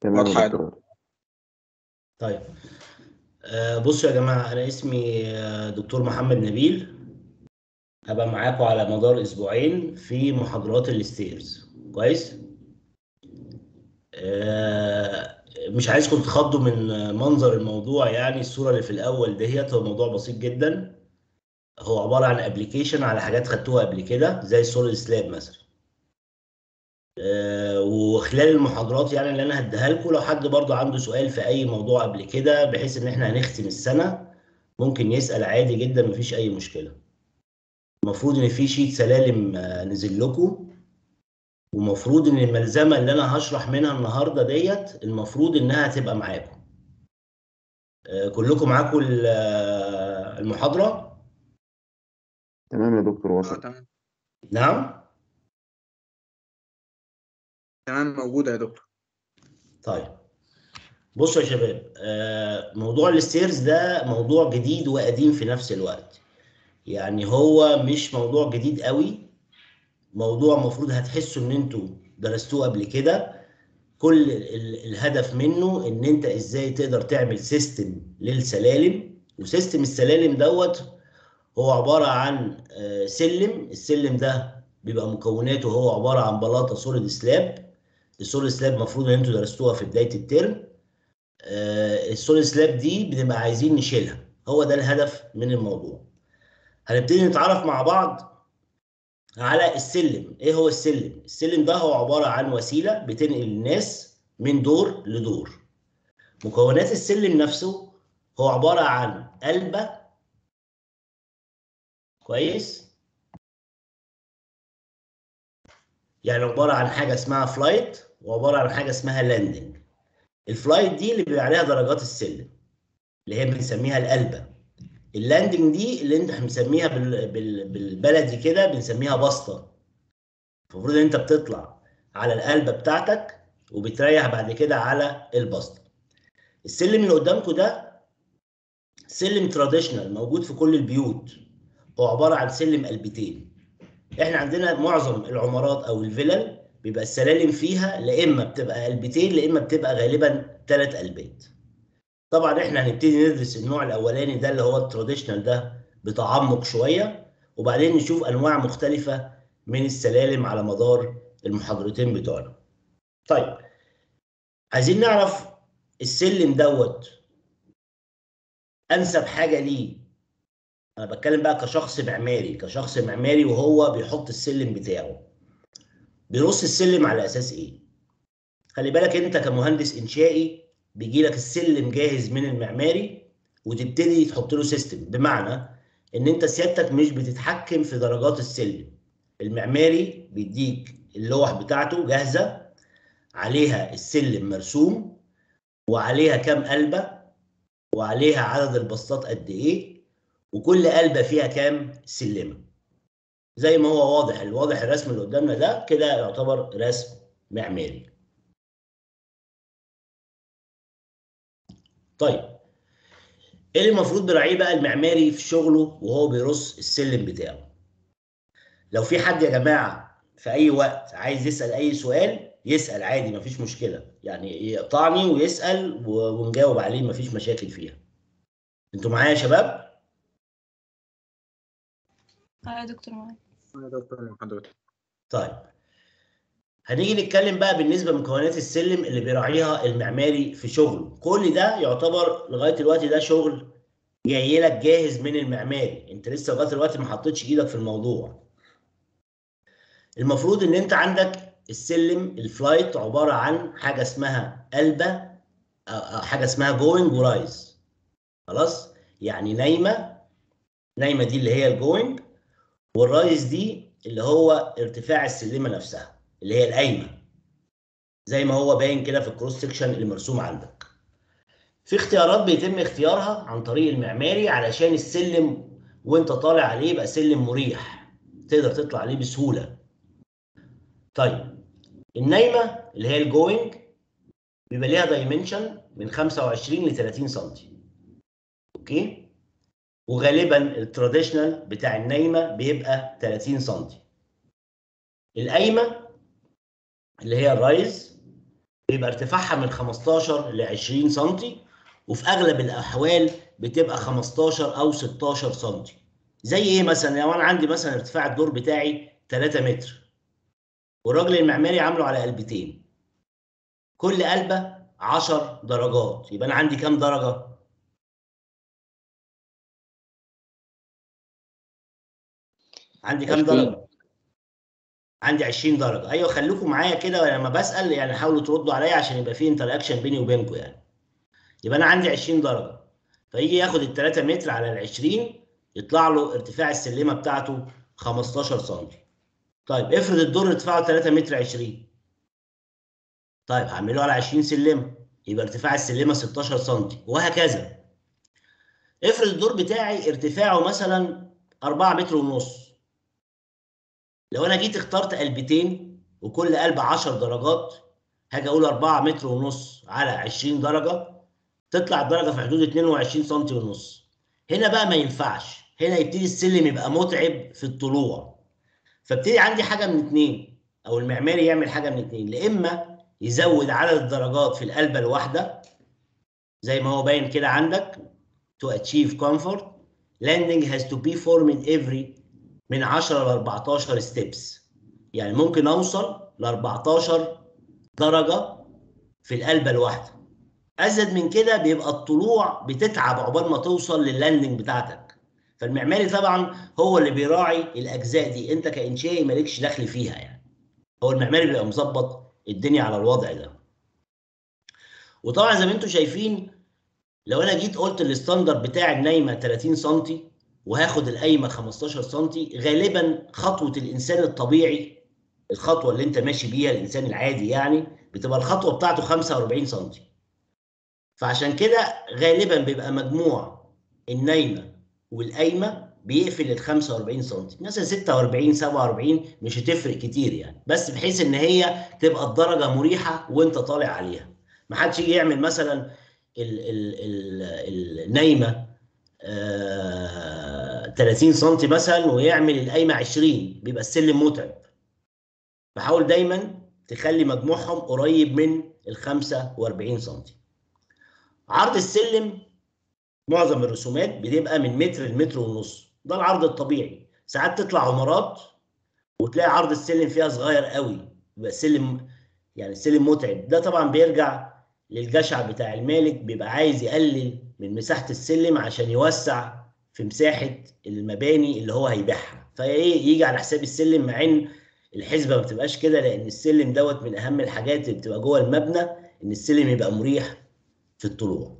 تمام واضحة يا يا دكتور طيب آه، بصوا يا جماعة أنا اسمي آه، دكتور محمد نبيل هبقى معاكم على مدار أسبوعين في محاضرات الستيرز كويس؟ آه، مش عايزكم تتخضوا من منظر الموضوع يعني الصورة اللي في الأول دهيت هو موضوع بسيط جدا هو عبارة عن ابلكيشن على حاجات خدتوها قبل كده زي السوليد سلاب مثلا آه، وخلال المحاضرات يعني اللي انا هديها لكم لو حد برضه عنده سؤال في اي موضوع قبل كده بحيث ان احنا هنختم السنه ممكن يسال عادي جدا مفيش اي مشكله المفروض ان في شيت سلالم آه، نزل لكم ومفروض ان الملزمه اللي انا هشرح منها النهارده ديت المفروض انها تبقى معاكم آه، كلكم معاكم ال- آه، المحاضره تمام يا دكتور اه وصل تمام نعم تمام موجودة يا دكتور طيب بصوا يا شباب آه، موضوع الستيرز ده موضوع جديد وقديم في نفس الوقت يعني هو مش موضوع جديد قوي موضوع المفروض هتحسوا ان انتوا درستوه قبل كده كل ال- الهدف منه ان انت ازاي تقدر تعمل سيستم للسلالم وسيستم السلالم دوت هو عبارة عن آه، سلم السلم ده بيبقى مكوناته هو عبارة عن بلاطة سوليد سلاب السوليد سلاب المفروض ان انتوا درستوها في بداية الترم آه، السوليد سلاب دي بنبقى عايزين نشيلها هو ده الهدف من الموضوع هنبتدي نتعرف مع بعض على السلم ايه هو السلم السلم ده هو عبارة عن وسيلة بتنقل الناس من دور لدور مكونات السلم نفسه هو عبارة عن قلبة كويس يعني عبارة عن حاجة اسمها فلايت وعبارة عن حاجة اسمها لاندنج الفلايت دي اللي بيبقى عليها درجات السلم اللي هي بنسميها القلبة اللاندنج دي اللي انت بنسميها بال... بال... بالبلدي كده بنسميها بسطة المفروض ان انت بتطلع على القلبة بتاعتك وبتريح بعد كده على البسطة السلم اللي قدامكم ده سلم تراديشنال موجود في كل البيوت هو عبارة عن سلم قلبتين احنا عندنا معظم العمارات او الفلل بيبقى السلالم فيها لا اما بتبقى قلبتين لا اما بتبقى غالبا ثلاث قلبات طبعا احنا هنبتدي ندرس النوع الاولاني ده اللي هو التراديشنال ده بتعمق شويه وبعدين نشوف انواع مختلفه من السلالم على مدار المحاضرتين بتوعنا طيب عايزين نعرف السلم دوت انسب حاجه ليه انا بتكلم بقى كشخص معماري كشخص معماري وهو بيحط السلم بتاعه بيرص السلم على اساس ايه خلي بالك انت كمهندس انشائي بيجي لك السلم جاهز من المعماري وتبتدي تحط له سيستم بمعنى ان انت سيادتك مش بتتحكم في درجات السلم المعماري بيديك اللوح بتاعته جاهزه عليها السلم مرسوم وعليها كام قلبه وعليها عدد البسطات قد ايه وكل قلبه فيها كام سلمه زي ما هو واضح الواضح الرسم اللي قدامنا ده كده يعتبر رسم معماري طيب ايه اللي المفروض بيراعيه بقى المعماري في شغله وهو بيرص السلم بتاعه لو في حد يا جماعه في اي وقت عايز يسال اي سؤال يسال عادي مفيش مشكله يعني يقطعني ويسال و- ونجاوب عليه مفيش مشاكل فيها انتوا معايا يا شباب اه يا دكتور معاك يا دكتور مع حضرتك طيب هنيجي نتكلم بقى بالنسبه لمكونات السلم اللي بيراعيها المعماري في شغله كل ده يعتبر لغايه دلوقتي ده شغل جاي لك جاهز من المعماري انت لسه لغايه دلوقتي ما حطيتش ايدك في الموضوع المفروض ان انت عندك السلم الفلايت عباره عن حاجه اسمها قلبه او أو حاجه اسمها جوينج ورايز خلاص يعني نايمه نايمه دي اللي هي الجوينج والرايز دي اللي هو ارتفاع السلمه نفسها اللي هي القايمه زي ما هو باين كده في الكروس سكشن اللي مرسوم عندك في اختيارات بيتم اختيارها عن طريق المعماري علشان السلم وانت طالع عليه يبقى سلم مريح تقدر تطلع عليه بسهوله طيب النايمه اللي هي الجوينج بيبقى ليها دايمنشن من 25 ل 30 سم اوكي وغالبا التراديشنال بتاع النايمه بيبقى 30 سم القايمه اللي هي الرايز بيبقى ارتفاعها من 15 ل 20 سم وفي اغلب الاحوال بتبقى 15 او 16 سم زي ايه مثلا لو انا عندي مثلا ارتفاع الدور بتاعي 3 متر والراجل المعماري عامله على قلبتين كل قلبه 10 درجات يبقى انا عندي كام درجه عندي كام 20. درجه عندي 20 درجه ايوه خليكم معايا كده لما بسال يعني حاولوا تردوا عليا عشان يبقى في انتراكشن بيني وبينكم يعني يبقى انا عندي 20 درجه فيجي ياخد ال 3 متر على ال 20 يطلع له ارتفاع السلمه بتاعته 15 سم طيب افرض الدور ارتفاعه 3 متر 20 طيب هعمله على 20 سلمه يبقى ارتفاع السلمه 16 سم وهكذا افرض الدور بتاعي ارتفاعه مثلا 4 متر ونص لو انا جيت اخترت قلبتين وكل قلب 10 درجات هاجي اقول 4 متر ونص على 20 درجه تطلع الدرجه في حدود 22 سم ونص هنا بقى ما ينفعش هنا يبتدي السلم يبقى متعب في الطلوع فابتدي عندي حاجه من اتنين او المعماري يعمل حاجه من اتنين لا اما يزود عدد الدرجات في القلبه الواحده زي ما هو باين كده عندك to achieve comfort landing has to be formed every من 10 ل 14 ستيبس يعني ممكن اوصل ل 14 درجه في القلبه الواحده ازيد من كده بيبقى الطلوع بتتعب عقبال ما توصل لللاندنج بتاعتك فالمعماري طبعا هو اللي بيراعي الاجزاء دي انت كانشائي مالكش دخل فيها يعني هو المعماري بيبقى مظبط الدنيا على الوضع ده وطبعا زي ما انتم شايفين لو انا جيت قلت الستاندر بتاع النايمه 30 سم وهاخد القايمه 15 سم غالبا خطوه الانسان الطبيعي الخطوه اللي انت ماشي بيها الانسان العادي يعني بتبقى الخطوه بتاعته 45 سم فعشان كده غالبا بيبقى مجموع النايمه والقايمه بيقفل ال 45 سم مثلا 46 47 مش هتفرق كتير يعني بس بحيث ان هي تبقى الدرجه مريحه وانت طالع عليها ما حدش يجي يعمل مثلا ال ال ال النايمه آه 30 سم مثلا ويعمل القايمه 20 بيبقى السلم متعب فحاول دايما تخلي مجموعهم قريب من ال 45 سم عرض السلم معظم الرسومات بتبقى من متر لمتر ونص ده العرض الطبيعي ساعات تطلع عمارات وتلاقي عرض السلم فيها صغير قوي يبقى السلم يعني السلم متعب ده طبعا بيرجع للجشع بتاع المالك بيبقى عايز يقلل من مساحه السلم عشان يوسع في مساحه المباني اللي هو هيبيعها فايه يجي على حساب السلم مع ان الحسبه ما بتبقاش كده لان السلم دوت من اهم الحاجات اللي بتبقى جوه المبنى ان السلم يبقى مريح في الطلوع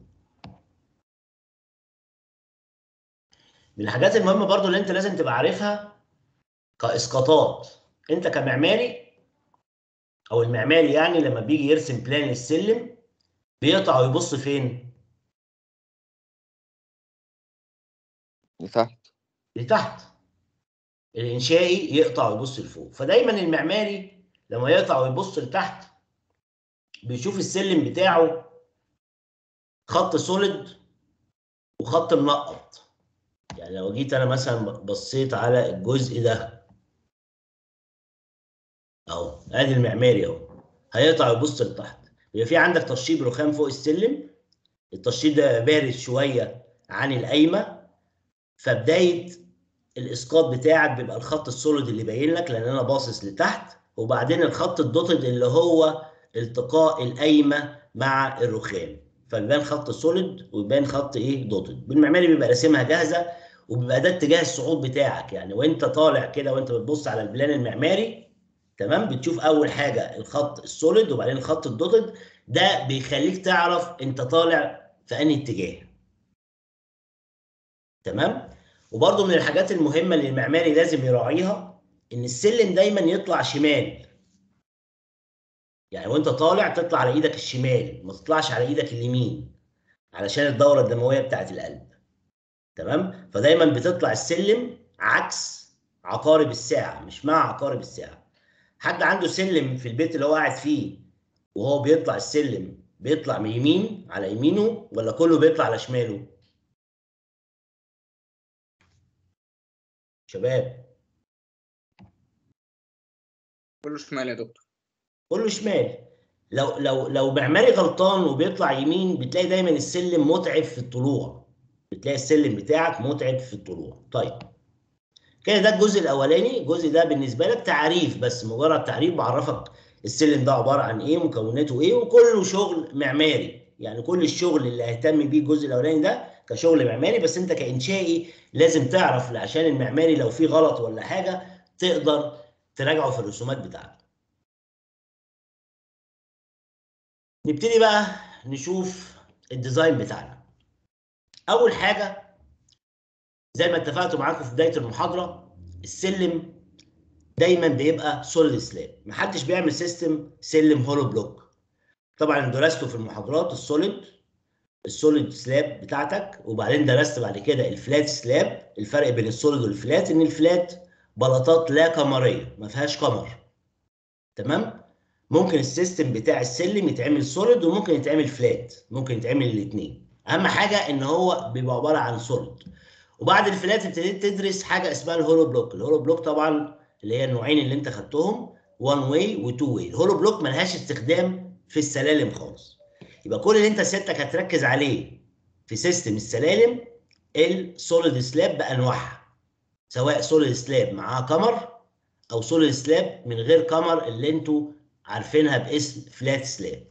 من الحاجات المهمه برضو اللي انت لازم تبقى عارفها كاسقاطات انت كمعماري او المعماري يعني لما بيجي يرسم بلان للسلم بيقطع ويبص فين لتحت لتحت الانشائي يقطع ويبص لفوق فدايما المعماري لما يقطع ويبص لتحت بيشوف السلم بتاعه خط سوليد وخط منقط يعني لو جيت انا مثلا بصيت على الجزء ده اهو ادي المعماري اهو هيقطع ويبص لتحت يبقى في عندك تشطيب رخام فوق السلم التشطيب ده بارد شويه عن القايمه فبدايه الاسقاط بتاعك بيبقى الخط السوليد اللي باين لك لان انا باصص لتحت وبعدين الخط الدوتد اللي هو التقاء القايمه مع الرخام فبيبان خط سوليد ويبان خط ايه دوتد بالمعماري بيبقى راسمها جاهزه وبيبقى ده اتجاه الصعود بتاعك يعني وانت طالع كده وانت بتبص على البلان المعماري تمام بتشوف اول حاجه الخط السوليد وبعدين الخط الدوتد ده بيخليك تعرف انت طالع في انهي اتجاه تمام وبرده من الحاجات المهمه اللي المعماري لازم يراعيها ان السلم دايما يطلع شمال يعني وانت طالع تطلع على ايدك الشمال ما تطلعش على ايدك اليمين علشان الدوره الدمويه بتاعت القلب تمام فدايما بتطلع السلم عكس عقارب الساعه مش مع عقارب الساعه حد عنده سلم في البيت اللي هو قاعد فيه وهو بيطلع السلم بيطلع من يمين على يمينه ولا كله بيطلع على شماله شباب كله شمال يا دكتور كله شمال لو لو لو معماري غلطان وبيطلع يمين بتلاقي دايما السلم متعب في الطلوع بتلاقي السلم بتاعك متعب في الطلوع طيب كده ده الجزء الاولاني الجزء ده بالنسبه لك تعريف بس مجرد تعريف بعرفك السلم ده عباره عن ايه مكوناته ايه وكله شغل معماري يعني كل الشغل اللي اهتم بيه الجزء الاولاني ده كشغل معماري بس انت كانشائي لازم تعرف عشان المعماري لو في غلط ولا حاجه تقدر تراجعه في الرسومات بتاعته نبتدي بقى نشوف الديزاين بتاعنا اول حاجه زي ما اتفقت معاكم في بدايه المحاضره السلم دايما بيبقى سوليد سلاب محدش بيعمل سيستم سلم هولو بلوك طبعا درسته في المحاضرات السوليد السوليد سلاب بتاعتك وبعدين درست بعد كده الفلات سلاب الفرق بين السوليد والفلات ان الفلات بلاطات لا كمريه ما فيهاش كمر تمام ممكن السيستم بتاع السلم يتعمل سوليد وممكن يتعمل فلات ممكن يتعمل الاثنين اهم حاجه ان هو بيبقى عباره عن سوليد وبعد الفلات ابتديت تدرس حاجه اسمها الهولو بلوك الهولو بلوك طبعا اللي هي النوعين اللي انت خدتهم 1 واي و 2 واي الهولو بلوك ملهاش استخدام في السلالم خالص يبقى كل اللي انت سيادتك هتركز عليه في سيستم السلالم السوليد سلاب بانواعها سواء سوليد سلاب معاها كمر او سوليد سلاب من غير كمر اللي انتوا عارفينها باسم فلات سلاب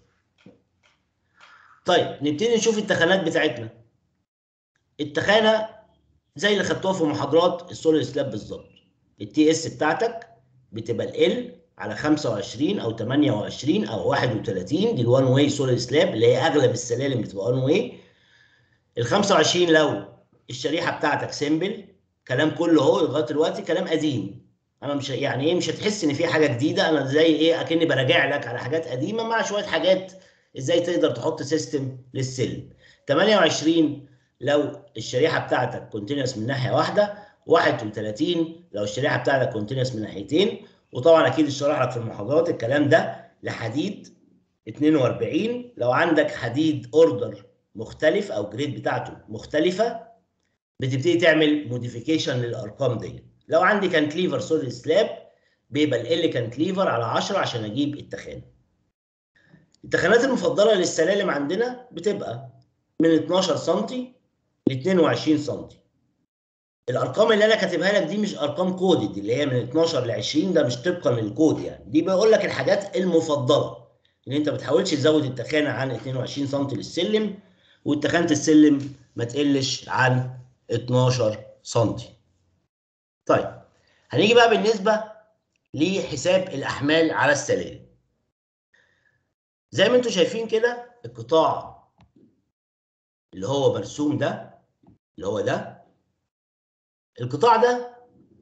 طيب نبتدي نشوف التخانات بتاعتنا التخانه زي اللي خدتوها في محاضرات السوليد سلاب بالظبط التي اس بتاعتك بتبقى ال على 25 او 28 او 31 دي الوان واي سوليد سلاب اللي هي اغلب السلالم بتبقى وان واي ال 25 لو الشريحه بتاعتك سيمبل كلام كله اهو لغايه دلوقتي كلام قديم انا مش يعني ايه مش هتحس ان في حاجه جديده انا زي ايه اكني براجع لك على حاجات قديمه مع شويه حاجات ازاي تقدر تحط سيستم للسلم 28 لو الشريحه بتاعتك كونتينوس من ناحيه واحده 31 لو الشريحه بتاعتك كونتينوس من ناحيتين وطبعا اكيد اشرح لك في المحاضرات الكلام ده لحديد 42 لو عندك حديد اوردر مختلف او جريد بتاعته مختلفه بتبتدي تعمل موديفيكيشن للارقام دي لو عندي كانتليفر سوليد سلاب بيبقى ال كانتليفر على 10 عشان اجيب التخانه التخانات المفضله للسلالم عندنا بتبقى من 12 سم ل 22 سم الارقام اللي انا كاتبها لك دي مش ارقام كودد اللي هي من 12 ل 20 ده مش طبقا للكود يعني دي بقول لك الحاجات المفضله ان انت ما بتحاولش تزود التخانه عن 22 سم للسلم والتخانه السلم ما تقلش عن 12 سم طيب هنيجي بقى بالنسبه لحساب الاحمال على السلالم زي ما انتم شايفين كده القطاع اللي هو مرسوم ده اللي هو ده القطاع ده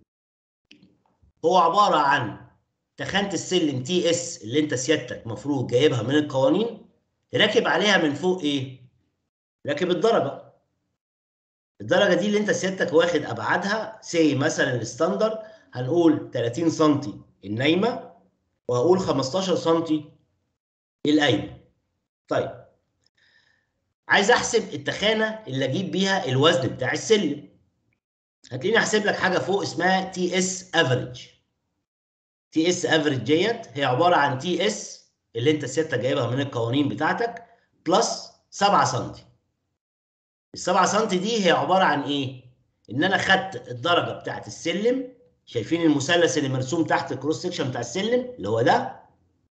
هو عبارة عن تخانة السلم تي اس اللي انت سيادتك مفروض جايبها من القوانين راكب عليها من فوق ايه؟ راكب الدرجة الدرجة دي اللي انت سيادتك واخد ابعادها سي مثلا الستاندر هنقول 30 سم النايمة وهقول 15 سم القايمة طيب عايز احسب التخانة اللي اجيب بيها الوزن بتاع السلم هتلاقيني احسب لك حاجه فوق اسمها تي اس افريج تي اس افريج ديت هي عباره عن تي اس اللي انت سيادتك جايبها من القوانين بتاعتك بلس 7 سم ال 7 سم دي هي عباره عن ايه ان انا خدت الدرجه بتاعت السلم شايفين المثلث اللي مرسوم تحت الكروس سكشن بتاع السلم اللي هو ده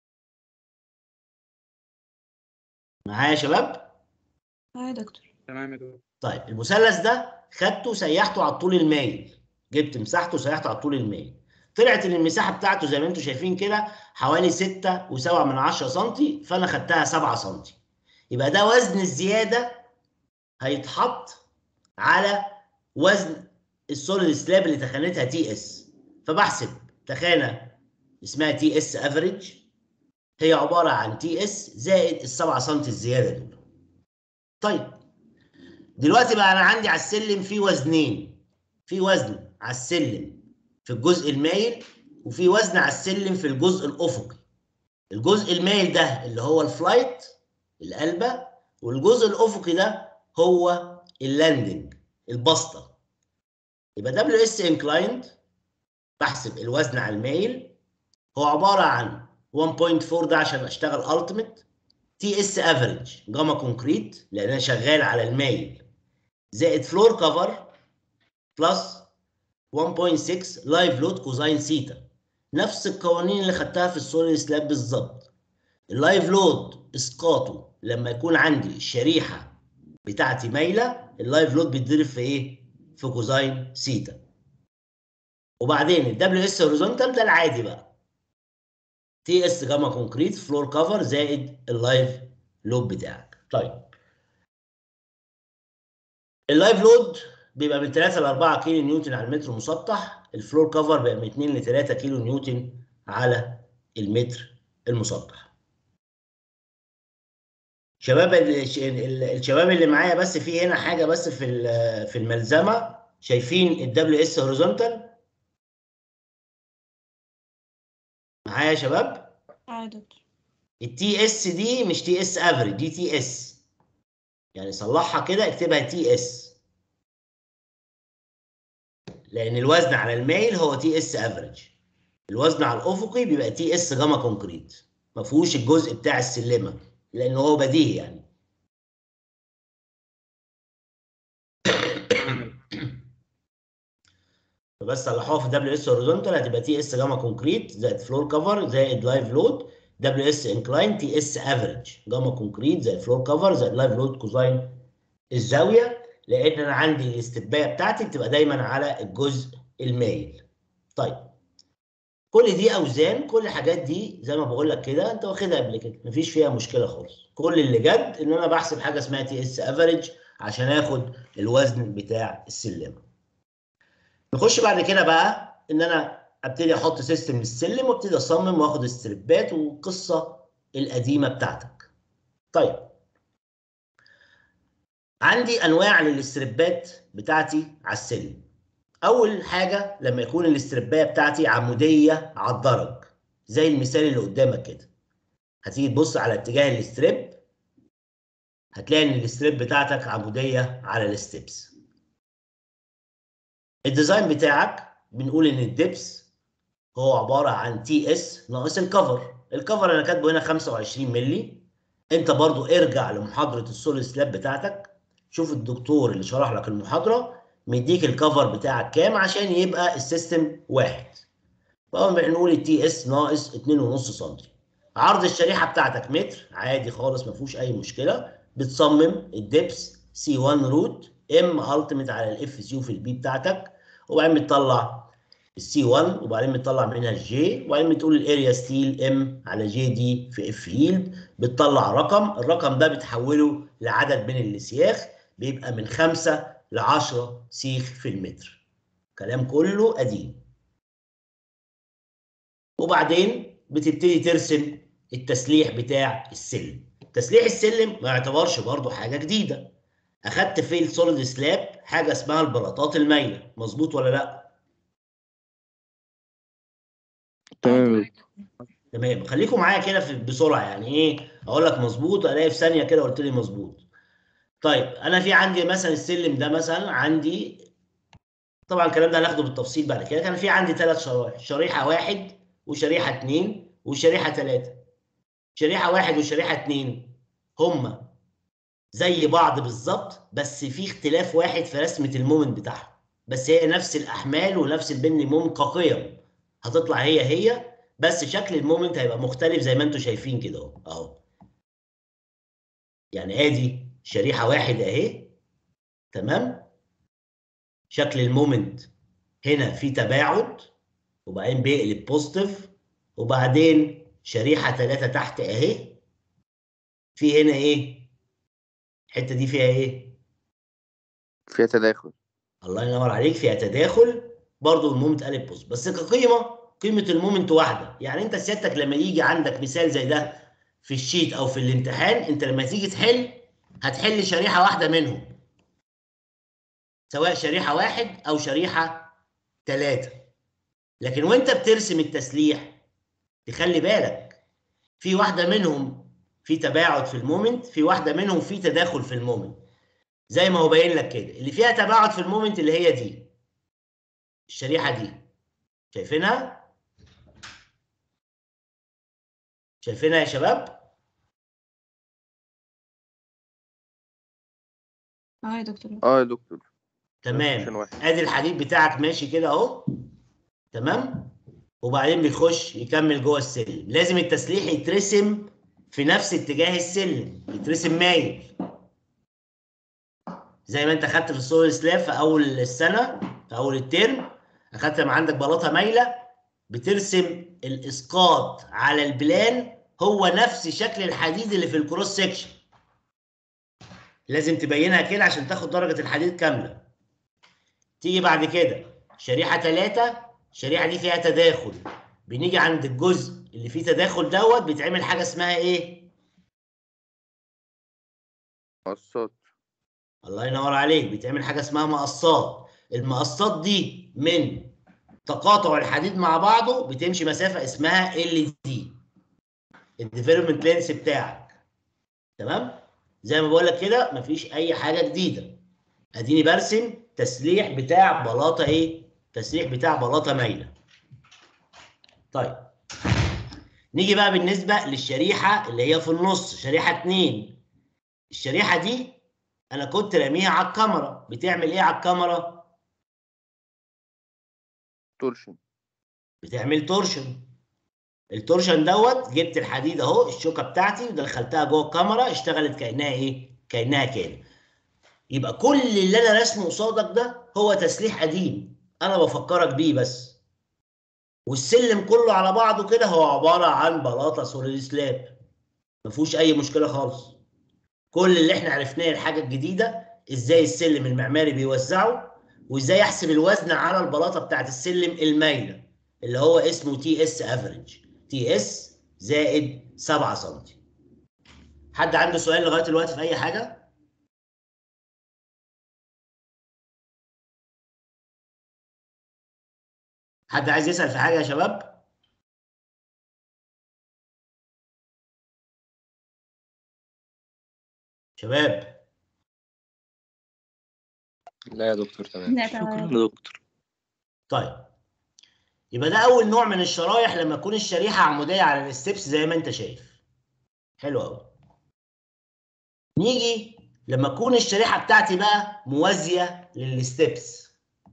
معايا يا شباب اه يا دكتور تمام يا دكتور طيب المثلث ده خدته سيحته على الطول المايل جبت مساحته وسيحته على الطول المايل طلعت ان المساحه بتاعته زي ما انتم شايفين كده حوالي 6 و7 من 10 سم فانا خدتها 7 سم يبقى ده وزن الزياده هيتحط على وزن السوليد سلاب اللي تخانتها تي اس فبحسب تخانه اسمها تي اس افريج هي عباره عن تي اس زائد ال 7 سم الزياده دول طيب دلوقتي بقى انا عندي على السلم في وزنين في وزن على السلم في الجزء المايل وفي وزن على السلم في الجزء الافقي الجزء المايل ده اللي هو الفلايت القلبه والجزء الافقي ده هو اللاندنج البسطه يبقى دبليو اس انكلايند بحسب الوزن على المايل هو عباره عن 1.4 ده عشان اشتغل التيميت تي اس افريج جاما كونكريت لان انا شغال على المايل زائد فلور كفر بلس 1.6 لايف لود كوزاين سيتا نفس القوانين اللي خدتها في السوليد سلاب بالظبط اللايف لود اسقاطه لما يكون عندي الشريحه بتاعتي مايله اللايف لود بيتضرب في ايه؟ في كوزاين سيتا وبعدين الدبليو اس هوريزونتال ده العادي بقى تي اس جاما كونكريت فلور كفر زائد اللايف لود بتاعك طيب اللايف لود بيبقى من 3 ل 4 كيلو نيوتن على المتر مسطح الفلور كفر بيبقى من 2 ل 3 كيلو نيوتن على المتر المسطح شباب ال- الشباب اللي معايا بس في هنا حاجه بس في ال- في الملزمه شايفين الدبليو اس هوريزونتال معايا يا شباب اه يا دكتور التي اس دي مش تي اس افريج دي تي اس يعني صلحها كده اكتبها تي اس لان الوزن على المايل هو تي اس افريج الوزن على الافقي بيبقى تي اس جاما كونكريت ما فيهوش الجزء بتاع السلمه لان هو بديهي يعني فبس صلحوها في دبليو اس هوريزونتال هتبقى تي اس جاما كونكريت زائد فلور كفر زائد لايف لود دبليو اس انكلاين تي اس افريج جاما كونكريت زائد فلور كفر زائد لايف لود كوزاين الزاويه لان انا عندي الاستبايه بتاعتي بتبقى دايما على الجزء المايل طيب كل دي اوزان كل الحاجات دي زي ما بقول لك كده انت واخدها قبل كده مفيش فيها مشكله خالص كل اللي جد ان انا بحسب حاجه اسمها تي اس افريج عشان اخد الوزن بتاع السلمه نخش بعد كده بقى ان انا ابتدي احط سيستم للسلم وابتدي اصمم واخد الستريبات والقصه القديمه بتاعتك طيب عندي انواع للستريبات بتاعتي على السلم اول حاجه لما يكون الاستربايه بتاعتي عموديه على الدرج زي المثال اللي قدامك كده هتيجي تبص على اتجاه الاستريب هتلاقي ان الاستريب بتاعتك عموديه على الستبس الديزاين بتاعك بنقول ان الدبس هو عباره عن تي اس ناقص الكفر الكفر انا كاتبه هنا 25 مللي انت برضو ارجع لمحاضره السوليد سلاب بتاعتك شوف الدكتور اللي شرح لك المحاضره مديك الكفر بتاعك كام عشان يبقى السيستم واحد فاول ما نقول التي اس ناقص 2.5 سم عرض الشريحه بتاعتك متر عادي خالص ما فيهوش اي مشكله بتصمم الدبس سي 1 روت ام التيميت على الاف سي في البي بتاعتك وبعدين بتطلع السي 1 وبعدين بتطلع منها الجي وبعدين بتقول الاريا ستيل ام على جي دي في اف ييلد بتطلع رقم الرقم ده بتحوله لعدد من السياخ بيبقى من 5 ل 10 سيخ في المتر كلام كله قديم وبعدين بتبتدي ترسم التسليح بتاع السلم تسليح السلم ما يعتبرش برضو حاجه جديده اخدت في السوليد سلاب حاجه اسمها البلاطات المايله مظبوط ولا لا تمام يا دكتور. تمام خليكم معايا كده في- بسرعه يعني ايه اقول لك مظبوط الاقي في ثانيه كده قلت لي مظبوط طيب انا في عندي مثلا السلم ده مثلا عندي طبعا الكلام ده هناخده بالتفصيل بعد كده كان في عندي ثلاث شرايح شريحه واحد وشريحه اثنين وشريحه ثلاثه شريحه واحد وشريحه اثنين هما زي بعض بالظبط بس في اختلاف واحد في رسمه المومنت بتاعهم بس هي نفس الاحمال ونفس البن مومنت كقيم هتطلع هي هي بس شكل المومنت هيبقى مختلف زي ما انتم شايفين كده اهو اهو يعني ادي شريحه واحد اهي تمام شكل المومنت هنا في تباعد وبعدين بيقلب بوزيتيف وبعدين شريحه ثلاثه تحت اهي في هنا ايه الحته دي فيها ايه فيها تداخل الله ينور عليك فيها تداخل برضو المومنت قلب بوزيتيف بس كقيمه قيمه المومنت واحده يعني انت سيادتك لما يجي عندك مثال زي ده في الشيت او في الامتحان انت لما تيجي تحل هتحل شريحه واحده منهم سواء شريحه واحد او شريحه ثلاثه لكن وانت بترسم التسليح تخلي بالك في واحده منهم في تباعد في المومنت في واحده منهم في تداخل في المومنت زي ما هو باين لك كده اللي فيها تباعد في المومنت اللي هي دي الشريحه دي شايفينها شايفينها يا شباب اه يا دكتور اه يا دكتور عشان تمام واحد ادي الحديد بتاعك ماشي كده اهو تمام وبعدين بيخش يكمل جوه السلم لازم التسليح يترسم في نفس اتجاه السلم يترسم مايل زي ما انت خدت في السولار سلاب في اول السنه في اول الترم اخدت لما عندك بلاطه مايله بترسم الاسقاط على البلان هو نفس شكل الحديد اللي في الكروس سيكشن لازم تبينها كده عشان تاخد درجه الحديد كامله تيجي بعد كده شريحه 3 الشريحه دي فيها تداخل بنيجي عند الجزء اللي فيه تداخل دوت بيتعمل حاجه اسمها ايه قصات الله ينور عليك بيتعمل حاجه اسمها مقصات المقصات دي من تقاطع الحديد مع بعضه بتمشي مسافه اسمها ال دي الديفلوبمنت لينس بتاعك تمام زي ما بقول لك كده مفيش اي حاجه جديده اديني برسم تسليح بتاع بلاطه ايه تسليح بتاع بلاطه مايله طيب نيجي بقى بالنسبه للشريحه اللي هي في النص شريحه 2 الشريحه دي انا كنت راميها على الكاميرا بتعمل ايه على الكاميرا تورشن بتعمل تورشن التورشن دوت جبت الحديد اهو الشوكه بتاعتي ودخلتها جوه الكاميرا اشتغلت كانها ايه كانها كان يبقى كل اللي انا رسمه قصادك ده هو تسليح قديم انا بفكرك بيه بس والسلم كله على بعضه كده هو عباره عن بلاطه سوليد سلاب ما فيهوش اي مشكله خالص كل اللي احنا عرفناه الحاجه الجديده ازاي السلم المعماري بيوزعه وازاي احسب الوزن على البلاطه بتاعت السلم المايله اللي هو اسمه تي اس افريج تي اس زائد 7 سم حد عنده سؤال لغايه دلوقتي في اي حاجه حد عايز يسال في حاجه يا شباب شباب لا يا دكتور تمام لا تمام شكرا دكتور طيب يبقى ده اول نوع من الشرايح لما تكون الشريحه عموديه على الستبس زي ما انت شايف حلو قوي نيجي لما تكون الشريحه بتاعتي بقى موازيه للستبس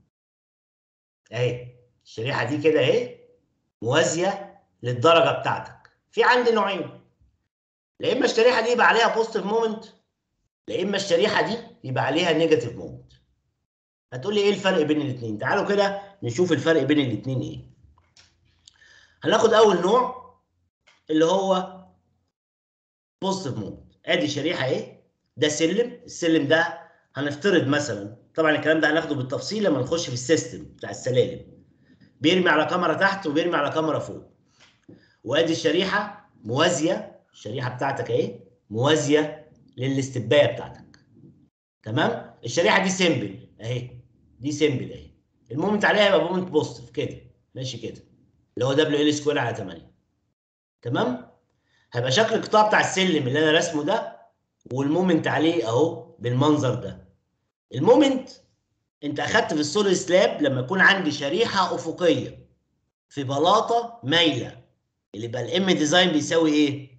اهي الشريحه دي كده اهي موازيه للدرجه بتاعتك في عندي نوعين لا اما الشريحه دي يبقى عليها بوزيتيف مومنت لا اما الشريحه دي يبقى عليها نيجاتيف مومنت هتقول لي ايه الفرق بين الاثنين تعالوا كده نشوف الفرق بين الاثنين ايه هناخد اول نوع اللي هو بوزيتيف مومنت ادي شريحه ايه ده سلم السلم ده هنفترض مثلا طبعا الكلام ده هناخده بالتفصيل لما نخش في السيستم بتاع السلالم بيرمي على كاميرا تحت وبيرمي على كاميرا فوق وادي الشريحه موازيه الشريحه بتاعتك اهي موازيه للاستبايه بتاعتك تمام الشريحه دي سيمبل اهي دي سيمبل اهي المومنت عليها يبقى مومنت بوزيتيف كده ماشي كده اللي هو دبليو ال سكوير على 8 تمام هيبقى شكل القطاع بتاع السلم اللي انا راسمه ده والمومنت عليه اهو بالمنظر ده المومنت انت اخدت في السوليد سلاب لما يكون عندي شريحه افقيه في بلاطه مايله اللي يبقى الام ديزاين بيساوي ايه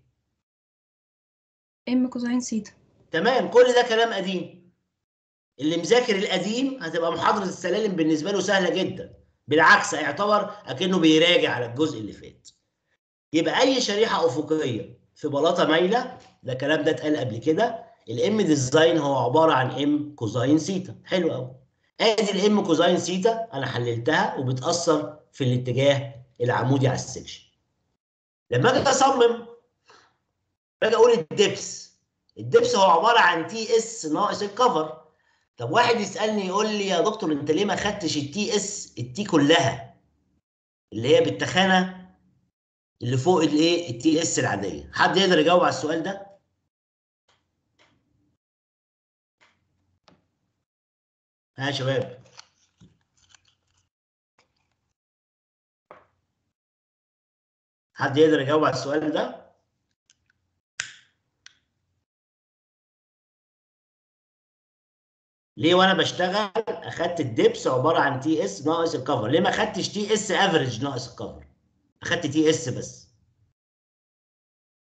ام كوزين سيتا تمام كل ده كلام قديم اللي مذاكر القديم هتبقى محاضره السلالم بالنسبه له سهله جدا بالعكس هيعتبر اكنه بيراجع على الجزء اللي فات يبقى اي شريحه افقيه في بلاطه مايله ده الكلام ده اتقال قبل كده الام ديزاين هو عباره عن ام كوزاين سيتا حلو قوي ادي الام كوزاين سيتا انا حللتها وبتاثر في الاتجاه العمودي على السكشن لما اجي اصمم باجي اقول الدبس الدبس هو عباره عن تي اس ناقص الكفر طب واحد يسالني يقول لي يا دكتور انت ليه ما خدتش التي اس التي كلها اللي هي بالتخانه اللي فوق الايه التي اس العاديه حد يقدر يجاوب على السؤال ده ها يا شباب حد يقدر يجاوب على السؤال ده ليه وانا بشتغل اخدت الدبس عباره عن تي اس ناقص الكفر ليه ما خدتش تي اس افريج ناقص الكفر اخدت تي اس بس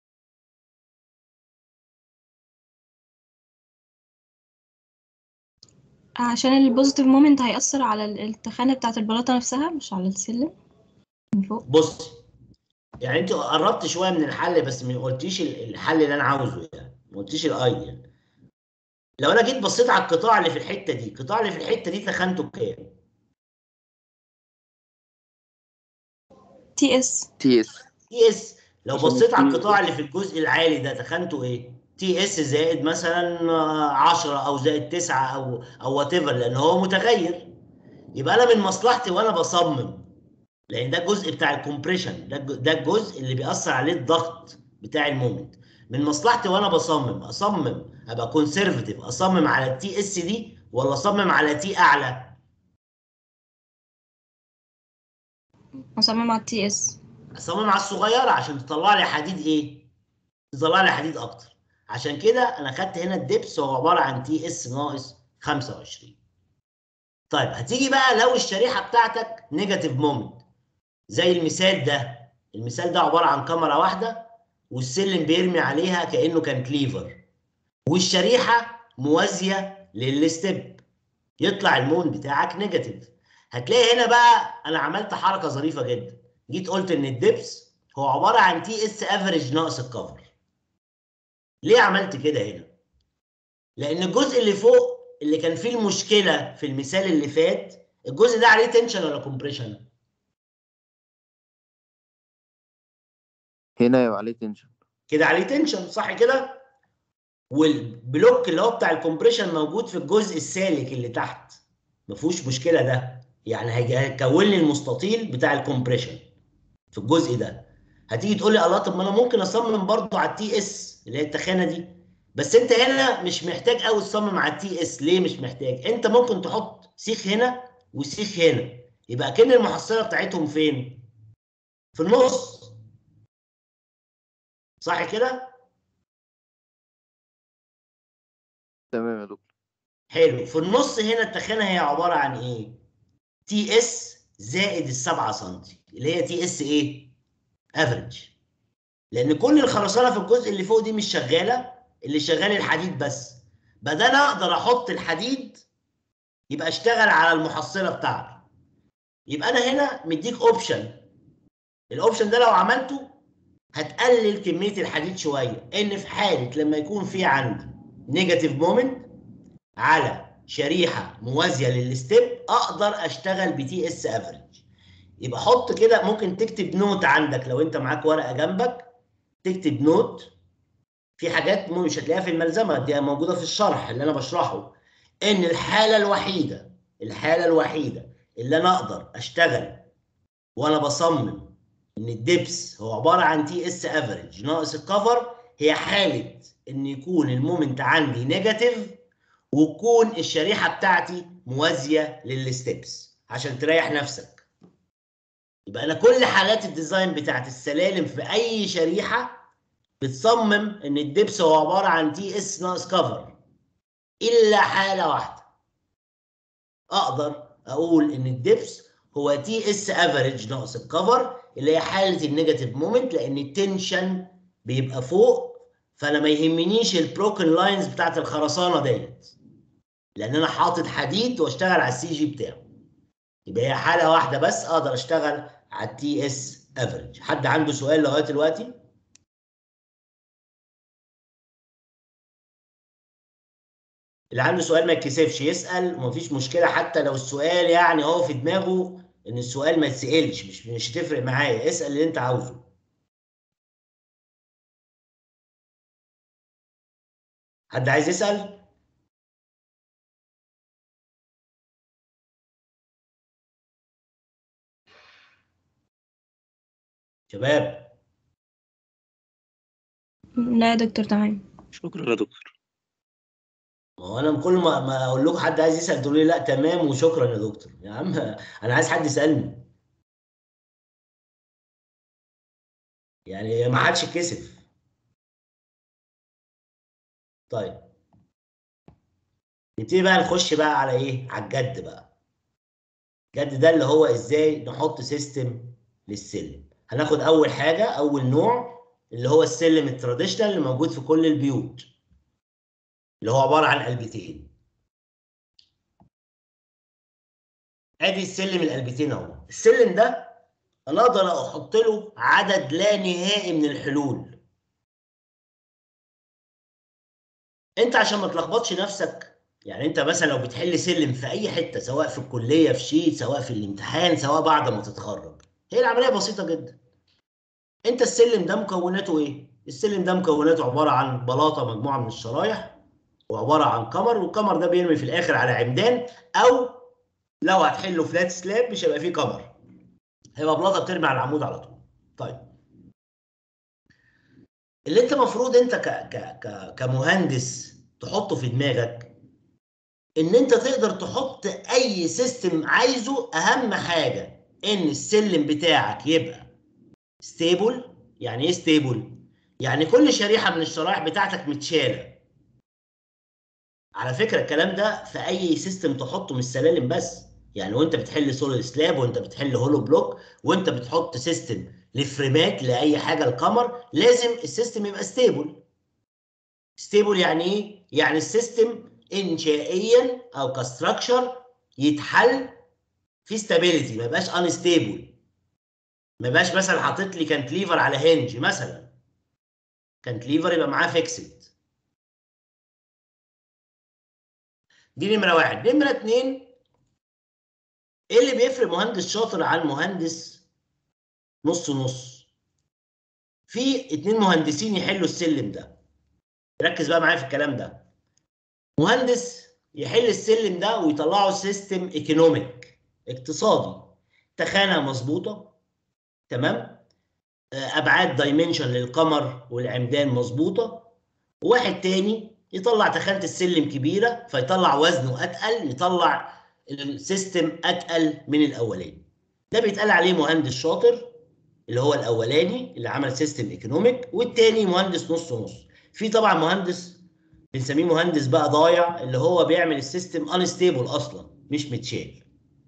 عشان البوزيتيف مومنت هيأثر على ال- التخانة بتاعة البلاطة نفسها مش على السلم من فوق بص يعني انت قربت شويه من الحل بس ما قلتيش ال- الحل اللي انا عاوزه يعني ما قلتيش الايديال لو انا جيت بصيت على القطاع اللي في الحته دي القطاع اللي في الحته دي تخانته كام تي اس تي اس تي اس لو عشان بصيت على التي- القطاع اللي في الجزء العالي ده تخانته ايه تي اس زائد مثلا 10 او زائد 9 او او وات ايفر لان هو متغير يبقى انا من مصلحتي وانا بصمم لان ده الجزء بتاع الكومبريشن ده الج- ده الجزء اللي بيأثر عليه الضغط بتاع المومنت من مصلحتي وانا بصمم اصمم ابقى كونسرفتيف اصمم على التي اس دي ولا اصمم على تي اعلى مصمم على التي اس اصمم على الصغيره عشان تطلع لي حديد ايه تطلع لي حديد اكتر عشان كده انا خدت هنا الدبس هو عباره عن تي اس ناقص 25 طيب هتيجي بقى لو الشريحه بتاعتك نيجاتيف مومنت زي المثال ده المثال ده عباره عن كاميرا واحده والسلم بيرمي عليها كانه كانتليفر والشريحه موازيه للستيب يطلع المون بتاعك نيجاتيف هتلاقي هنا بقى انا عملت حركه ظريفه جدا جيت قلت ان الدبس هو عباره عن تي اس افريج ناقص الكفر ليه عملت كده هنا لان الجزء اللي فوق اللي كان فيه المشكله في المثال اللي فات الجزء ده عليه تنشن ولا كومبريشن هنا يبقى عليه تنشن كده عليه تنشن صح كده والبلوك اللي هو بتاع الكومبريشن موجود في الجزء السالك اللي تحت ما فيهوش مشكله ده يعني هيجي- هيكون لي المستطيل بتاع الكومبريشن في الجزء ده هتيجي تقول لي الله طب ما انا ممكن اصمم برضو على التي اس اللي هي التخانه دي بس انت هنا مش محتاج قوي تصمم على التي اس ليه مش محتاج انت ممكن تحط سيخ هنا وسيخ هنا يبقى كان المحصله بتاعتهم فين في النص صح كده تمام يا دكتور حلو في النص هنا التخانه هي عباره عن ايه تي اس زائد السبعة سم اللي هي تي اس ايه افريج لان كل الخرسانه في الجزء اللي فوق دي مش شغاله اللي شغال الحديد بس بدل انا اقدر احط الحديد يبقى اشتغل على المحصله بتاعته يبقى انا هنا مديك اوبشن الاوبشن ده لو عملته هتقلل كميه الحديد شويه ان في حاله لما يكون في عندي نيجاتيف مومنت على شريحه موازيه للستيب اقدر اشتغل بتي اس افريج يبقى حط كده ممكن تكتب نوت عندك لو انت معاك ورقه جنبك تكتب نوت في حاجات مو- مش هتلاقيها في الملزمه دي موجوده في الشرح اللي انا بشرحه ان الحاله الوحيده الحاله الوحيده اللي انا اقدر اشتغل وانا بصمم ان الدبس هو عباره عن تي اس افريج ناقص الكفر هي حاله ان يكون المومنت عندي نيجاتيف وتكون الشريحه بتاعتي موازيه للستبس عشان تريح نفسك يبقى انا كل حالات الديزاين بتاعت السلالم في اي شريحه بتصمم ان الدبس هو عباره عن تي اس ناقص كفر الا حاله واحده اقدر اقول ان الدبس هو تي اس افريج ناقص الكفر اللي هي حاله النيجاتيف مومنت لان التنشن بيبقى فوق فانا ما يهمنيش البروكن لاينز بتاعت الخرسانه ديت لان انا حاطط حديد واشتغل على السي جي بتاعه يبقى هي حاله واحده بس اقدر اشتغل على التي اس افريج حد عنده سؤال لغايه دلوقتي اللي عنده سؤال ما يتكسفش يسال ومفيش مشكله حتى لو السؤال يعني هو في دماغه ان السؤال ما يتسالش مش مش هتفرق معايا اسال اللي انت عاوزه حد عايز يسال شباب لا يا دكتور تمام شكرا يا دكتور ما هو انا كل ما ما اقول لكم حد عايز يسال تقولوا لي لا تمام وشكرا يا دكتور يا عم انا عايز حد يسالني يعني ما حدش يتكسف طيب نبتدي بقى نخش بقى على ايه على الجد بقى الجد ده اللي هو ازاي نحط سيستم للسلم هناخد اول حاجه اول نوع اللي هو السلم التراديشنال اللي موجود في كل البيوت اللي هو عباره عن قلبتين ادي السلم القلبتين اهو السلم ده انا اقدر احط له عدد لا نهائي من الحلول انت عشان ما تلخبطش نفسك يعني انت مثلا لو بتحل سلم في اي حته سواء في الكليه في شيت سواء في الامتحان سواء بعد ما تتخرج هي العمليه بسيطه جدا انت السلم ده مكوناته ايه السلم ده مكوناته عباره عن بلاطه مجموعه من الشرايح وعباره عن كمر والكمر ده بيرمي في الاخر على عمدان او لو هتحله فلات سلاب مش هيبقى فيه كمر هيبقى بلاطه بترمي على العمود على طول طيب اللي انت المفروض انت ك ك ك كمهندس تحطه في دماغك ان انت تقدر تحط اي سيستم عايزه اهم حاجه ان السلم بتاعك يبقى ستيبل يعني ايه ستيبل يعني كل شريحه من الشرائح بتاعتك متشاله على فكره الكلام ده في اي سيستم تحطه مش سلالم بس يعني وانت بتحل سوليد سلاب وانت بتحل هولو بلوك وانت بتحط سيستم لفريمات لاي حاجه القمر لازم السيستم يبقى ستيبل ستيبل يعني ايه يعني السيستم انشائيا او كستراكشر يتحل في ستابيليتي ما يبقاش انستيبل ما يبقاش مثلا حاطط لي كانتليفر على هنج مثلا كانتليفر يبقى معاه فيكسد دي نمره واحد نمره اتنين ايه اللي بيفرق مهندس شاطر عن مهندس نص نص في اتنين مهندسين يحلوا السلم ده ركز بقى معايا في الكلام ده مهندس يحل السلم ده ويطلعه سيستم ايكونوميك اقتصادي تخانه مظبوطه تمام ابعاد دايمنشن للقمر والعمدان مظبوطه وواحد تاني يطلع تخانه السلم كبيره فيطلع وزنه اتقل يطلع السيستم اتقل من الاولاني ده بيتقال عليه مهندس شاطر اللي هو الاولاني اللي عمل سيستم ايكونوميك والتاني مهندس نص نص في طبعا مهندس بنسميه مهندس بقى ضايع اللي هو بيعمل السيستم انستيبل اصلا مش متشال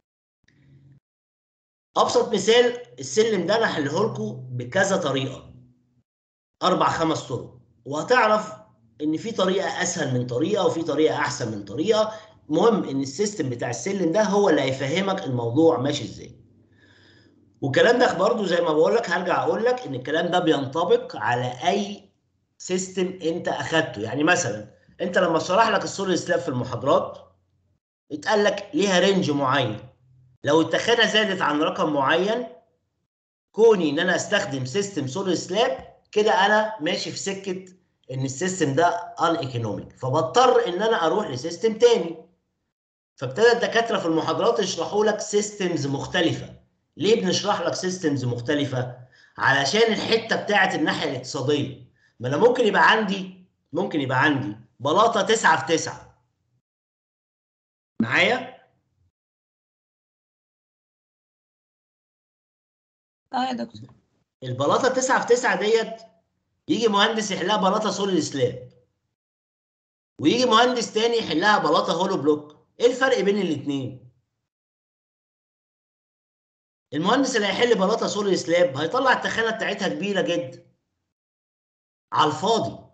ابسط مثال السلم ده انا هحله لكم بكذا طريقه اربع خمس طرق وهتعرف ان في طريقه اسهل من طريقه وفي طريقه احسن من طريقه مهم ان السيستم بتاع السلم ده هو اللي هيفهمك الموضوع ماشي ازاي والكلام ده برضو زي ما بقول لك هرجع اقول لك ان الكلام ده بينطبق على اي سيستم انت اخدته يعني مثلا انت لما شرح لك السوليد سلاب في المحاضرات اتقال لك ليها رينج معين لو التخانه زادت عن رقم معين كوني ان انا استخدم سيستم سوليد سلاب كده انا ماشي في سكه ان السيستم ده ان ايكونوميك فبضطر ان انا اروح لسيستم تاني فابتدى الدكاتره في المحاضرات يشرحوا لك سيستمز مختلفه ليه بنشرح لك سيستمز مختلفه علشان الحته بتاعه الناحيه الاقتصاديه ما انا ممكن يبقى عندي ممكن يبقى عندي بلاطه 9 في 9 معايا اه يا دكتور البلاطه 9 في 9 ديت يجي مهندس يحلها بلاطه سوليد سلاب ويجي مهندس تاني يحلها بلاطه هولو بلوك ايه الفرق بين الاثنين المهندس اللي هيحل بلاطه سوليد سلاب هيطلع التخانه بتاعتها كبيره جدا على الفاضي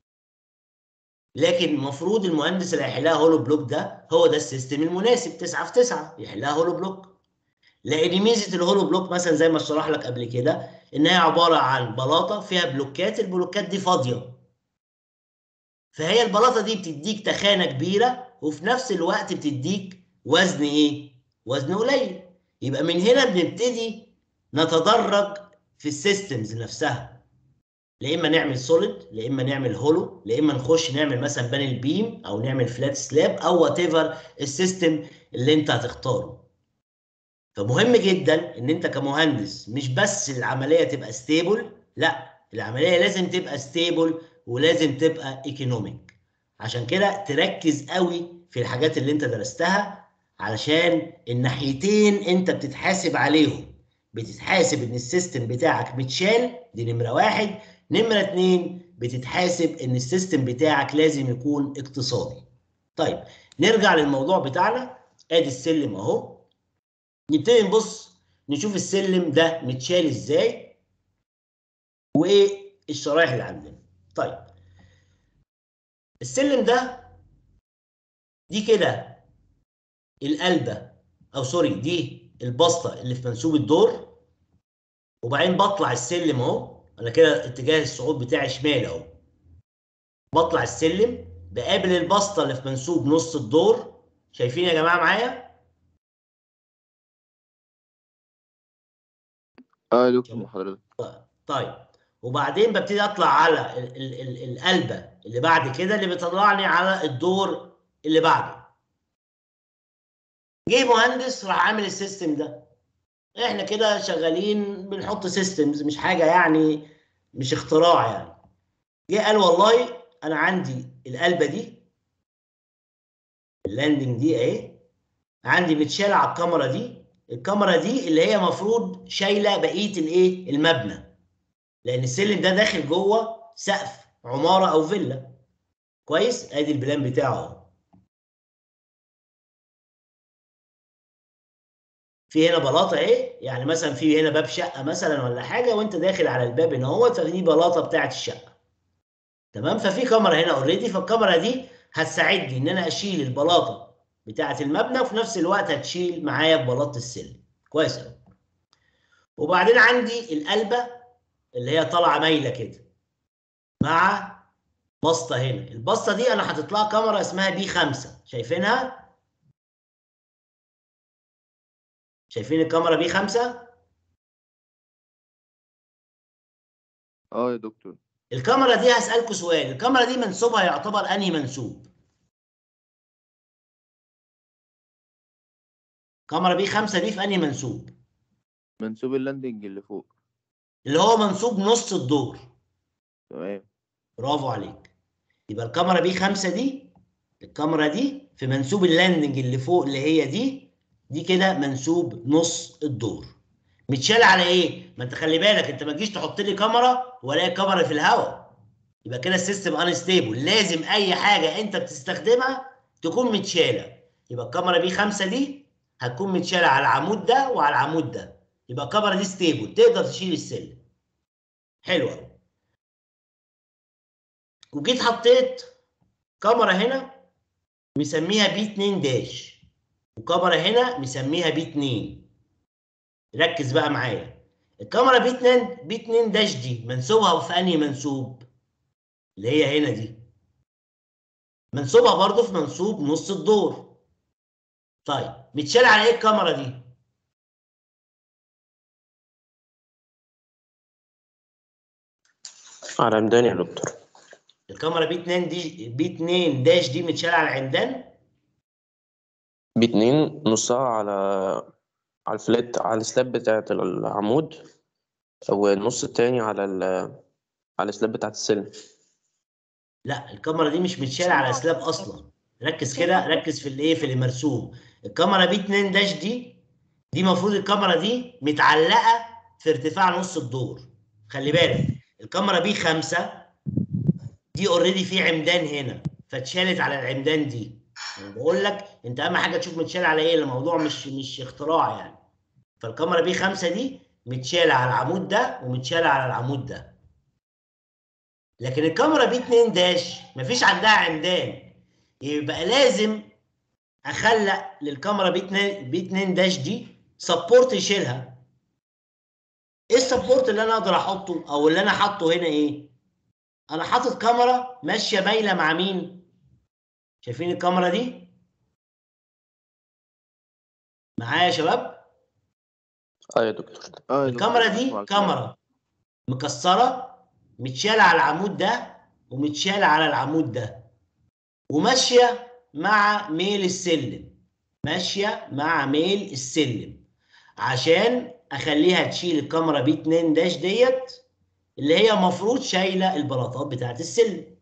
لكن المفروض المهندس اللي هيحلها هولو بلوك ده هو ده السيستم المناسب 9 في 9 يحلها هولو بلوك لان ميزه الهولو بلوك مثلا زي ما اشرح لك قبل كده ان هي عباره عن بلاطه فيها بلوكات البلوكات دي فاضيه فهي البلاطه دي بتديك تخانه كبيره وفي نفس الوقت بتديك وزن ايه وزن قليل يبقى من هنا بنبتدي نتدرج في السيستمز نفسها لا اما نعمل سوليد لا اما نعمل هولو لا اما نخش نعمل مثلا بانل بيم او نعمل فلات سلاب او وات ايفر السيستم اللي انت هتختاره فمهم جدا ان انت كمهندس مش بس العمليه تبقى ستيبل لا العمليه لازم تبقى ستيبل ولازم تبقى ايكونوميك عشان كده تركز قوي في الحاجات اللي انت درستها علشان الناحيتين انت بتتحاسب عليهم بتتحاسب ان السيستم بتاعك متشال دي نمره واحد نمره اتنين بتتحاسب ان السيستم بتاعك لازم يكون اقتصادي طيب نرجع للموضوع بتاعنا ادي السلم اهو نبتدي نبص نشوف السلم ده متشال ازاي وايه الشرايح اللي عندنا طيب السلم ده دي كده القلبة او سوري دي البسطه اللي في منسوب الدور وبعدين بطلع السلم اهو انا كده اتجاه الصعود بتاعي شمال اهو بطلع السلم بقابل البسطه اللي في منسوب نص الدور شايفين يا جماعه معايا اه يا دكتور مع حضرتك طيب وبعدين ببتدي اطلع على ال- ال- ال- القلبه اللي بعد كده اللي بتطلعني على الدور اللي بعده جه مهندس راح عامل السيستم ده احنا كده شغالين بنحط سيستمز مش حاجه يعني مش اختراع يعني جه قال والله انا عندي القلبه دي اللاندنج دي اهي عندي متشاله على الكاميرا دي الكاميرا دي اللي هي مفروض شايله بقيه الايه المبنى لان السلم ده داخل جوه سقف عماره او فيلا كويس ادي البلان بتاعه اهو في هنا بلاطه اهي يعني مثلا في هنا باب شقه مثلا ولا حاجه وانت داخل على الباب هنا اهوت فدي بلاطه بتاعه الشقه تمام ففي كاميرا هنا اوريدي فالكاميرا دي هتساعدني ان انا اشيل البلاطه بتاعه المبنى وفي نفس الوقت هتشيل معايا بلاطه السلم كويس قوي وبعدين عندي القلبه اللي هي طالعه مايله كده مع بسطه هنا البسطه دي انا حاطط لها كاميرا اسمها بي 5 شايفينها شايفين الكاميرا بي 5 اه يا دكتور الكاميرا دي هسألكوا سؤال الكاميرا دي منسوبها يعتبر انهي منسوب كاميرا بي 5 دي في انهي منسوب منسوب اللاندنج اللي فوق اللي هو منسوب نص الدور تمام برافو عليك يبقى الكاميرا بي 5 دي الكاميرا دي في منسوب اللاندنج اللي فوق اللي هي دي دي كده منسوب نص الدور متشال على ايه ما انت خلي بالك انت ما تجيش تحط لي كاميرا والاقي كاميرا في الهواء يبقى كده السيستم انستيبل لازم اي حاجه انت بتستخدمها تكون متشاله يبقى الكاميرا بي 5 دي هتكون متشاله على العمود ده وعلى العمود ده يبقى الكاميرا دي ستيبل تقدر تشيل السلم حلو قوي وجيت حطيت كاميرا هنا مسميها بي 2 داش وكاميرا هنا مسميها بي 2 ركز بقى معايا الكاميرا بي 2 بي 2 داش دي منسوبها في انهي منسوب اللي هي هنا دي منسوبها برضو في منسوب نص الدور طيب متشال على ايه الكاميرا دي على عمدان يا دكتور الكاميرا بي 2 دي بي 2 داش دي متشال على العمدان باتنين نصها على على الفلات على السلاب بتاعة العمود والنص التاني على ال على السلاب بتاعة السلم لا الكاميرا دي مش متشالة على سلاب اصلا ركز كده ركز في الايه في المرسوم الكاميرا بي 2 داش دي دي المفروض الكاميرا دي متعلقه في ارتفاع نص الدور خلي بالك الكاميرا بي 5 دي اوريدي في عمدان هنا فاتشالت على العمدان دي انا بقول لك انت اهم حاجه تشوف متشال على ايه الموضوع مش مش اختراع يعني فالكاميرا بي 5 دي متشاله على العمود ده ومتشاله على العمود ده لكن الكاميرا بي 2 داش مفيش عندها عمدان يبقى لازم اخلق للكاميرا بي 2 بي 2 داش دي سبورت يشيلها ايه السبورت اللي انا اقدر احطه او اللي انا حاطه هنا ايه انا حاطط كاميرا ماشيه مايله مع مين شايفين الكاميرا دي معايا يا شباب اه يا دكتور اه يا دكتور الكاميرا دي مع الكاميرا. كاميرا مكسره متشاله على العمود ده ومتشاله على العمود ده وماشيه مع ميل السلم ماشيه مع ميل السلم عشان اخليها تشيل الكاميرا بي 2 داش ديت اللي هي المفروض شايله البلاطات بتاعت السلم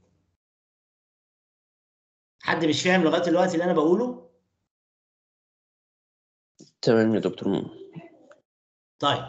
حد مش فاهم لغايه دلوقتي اللي انا بقوله تمام يا دكتور طيب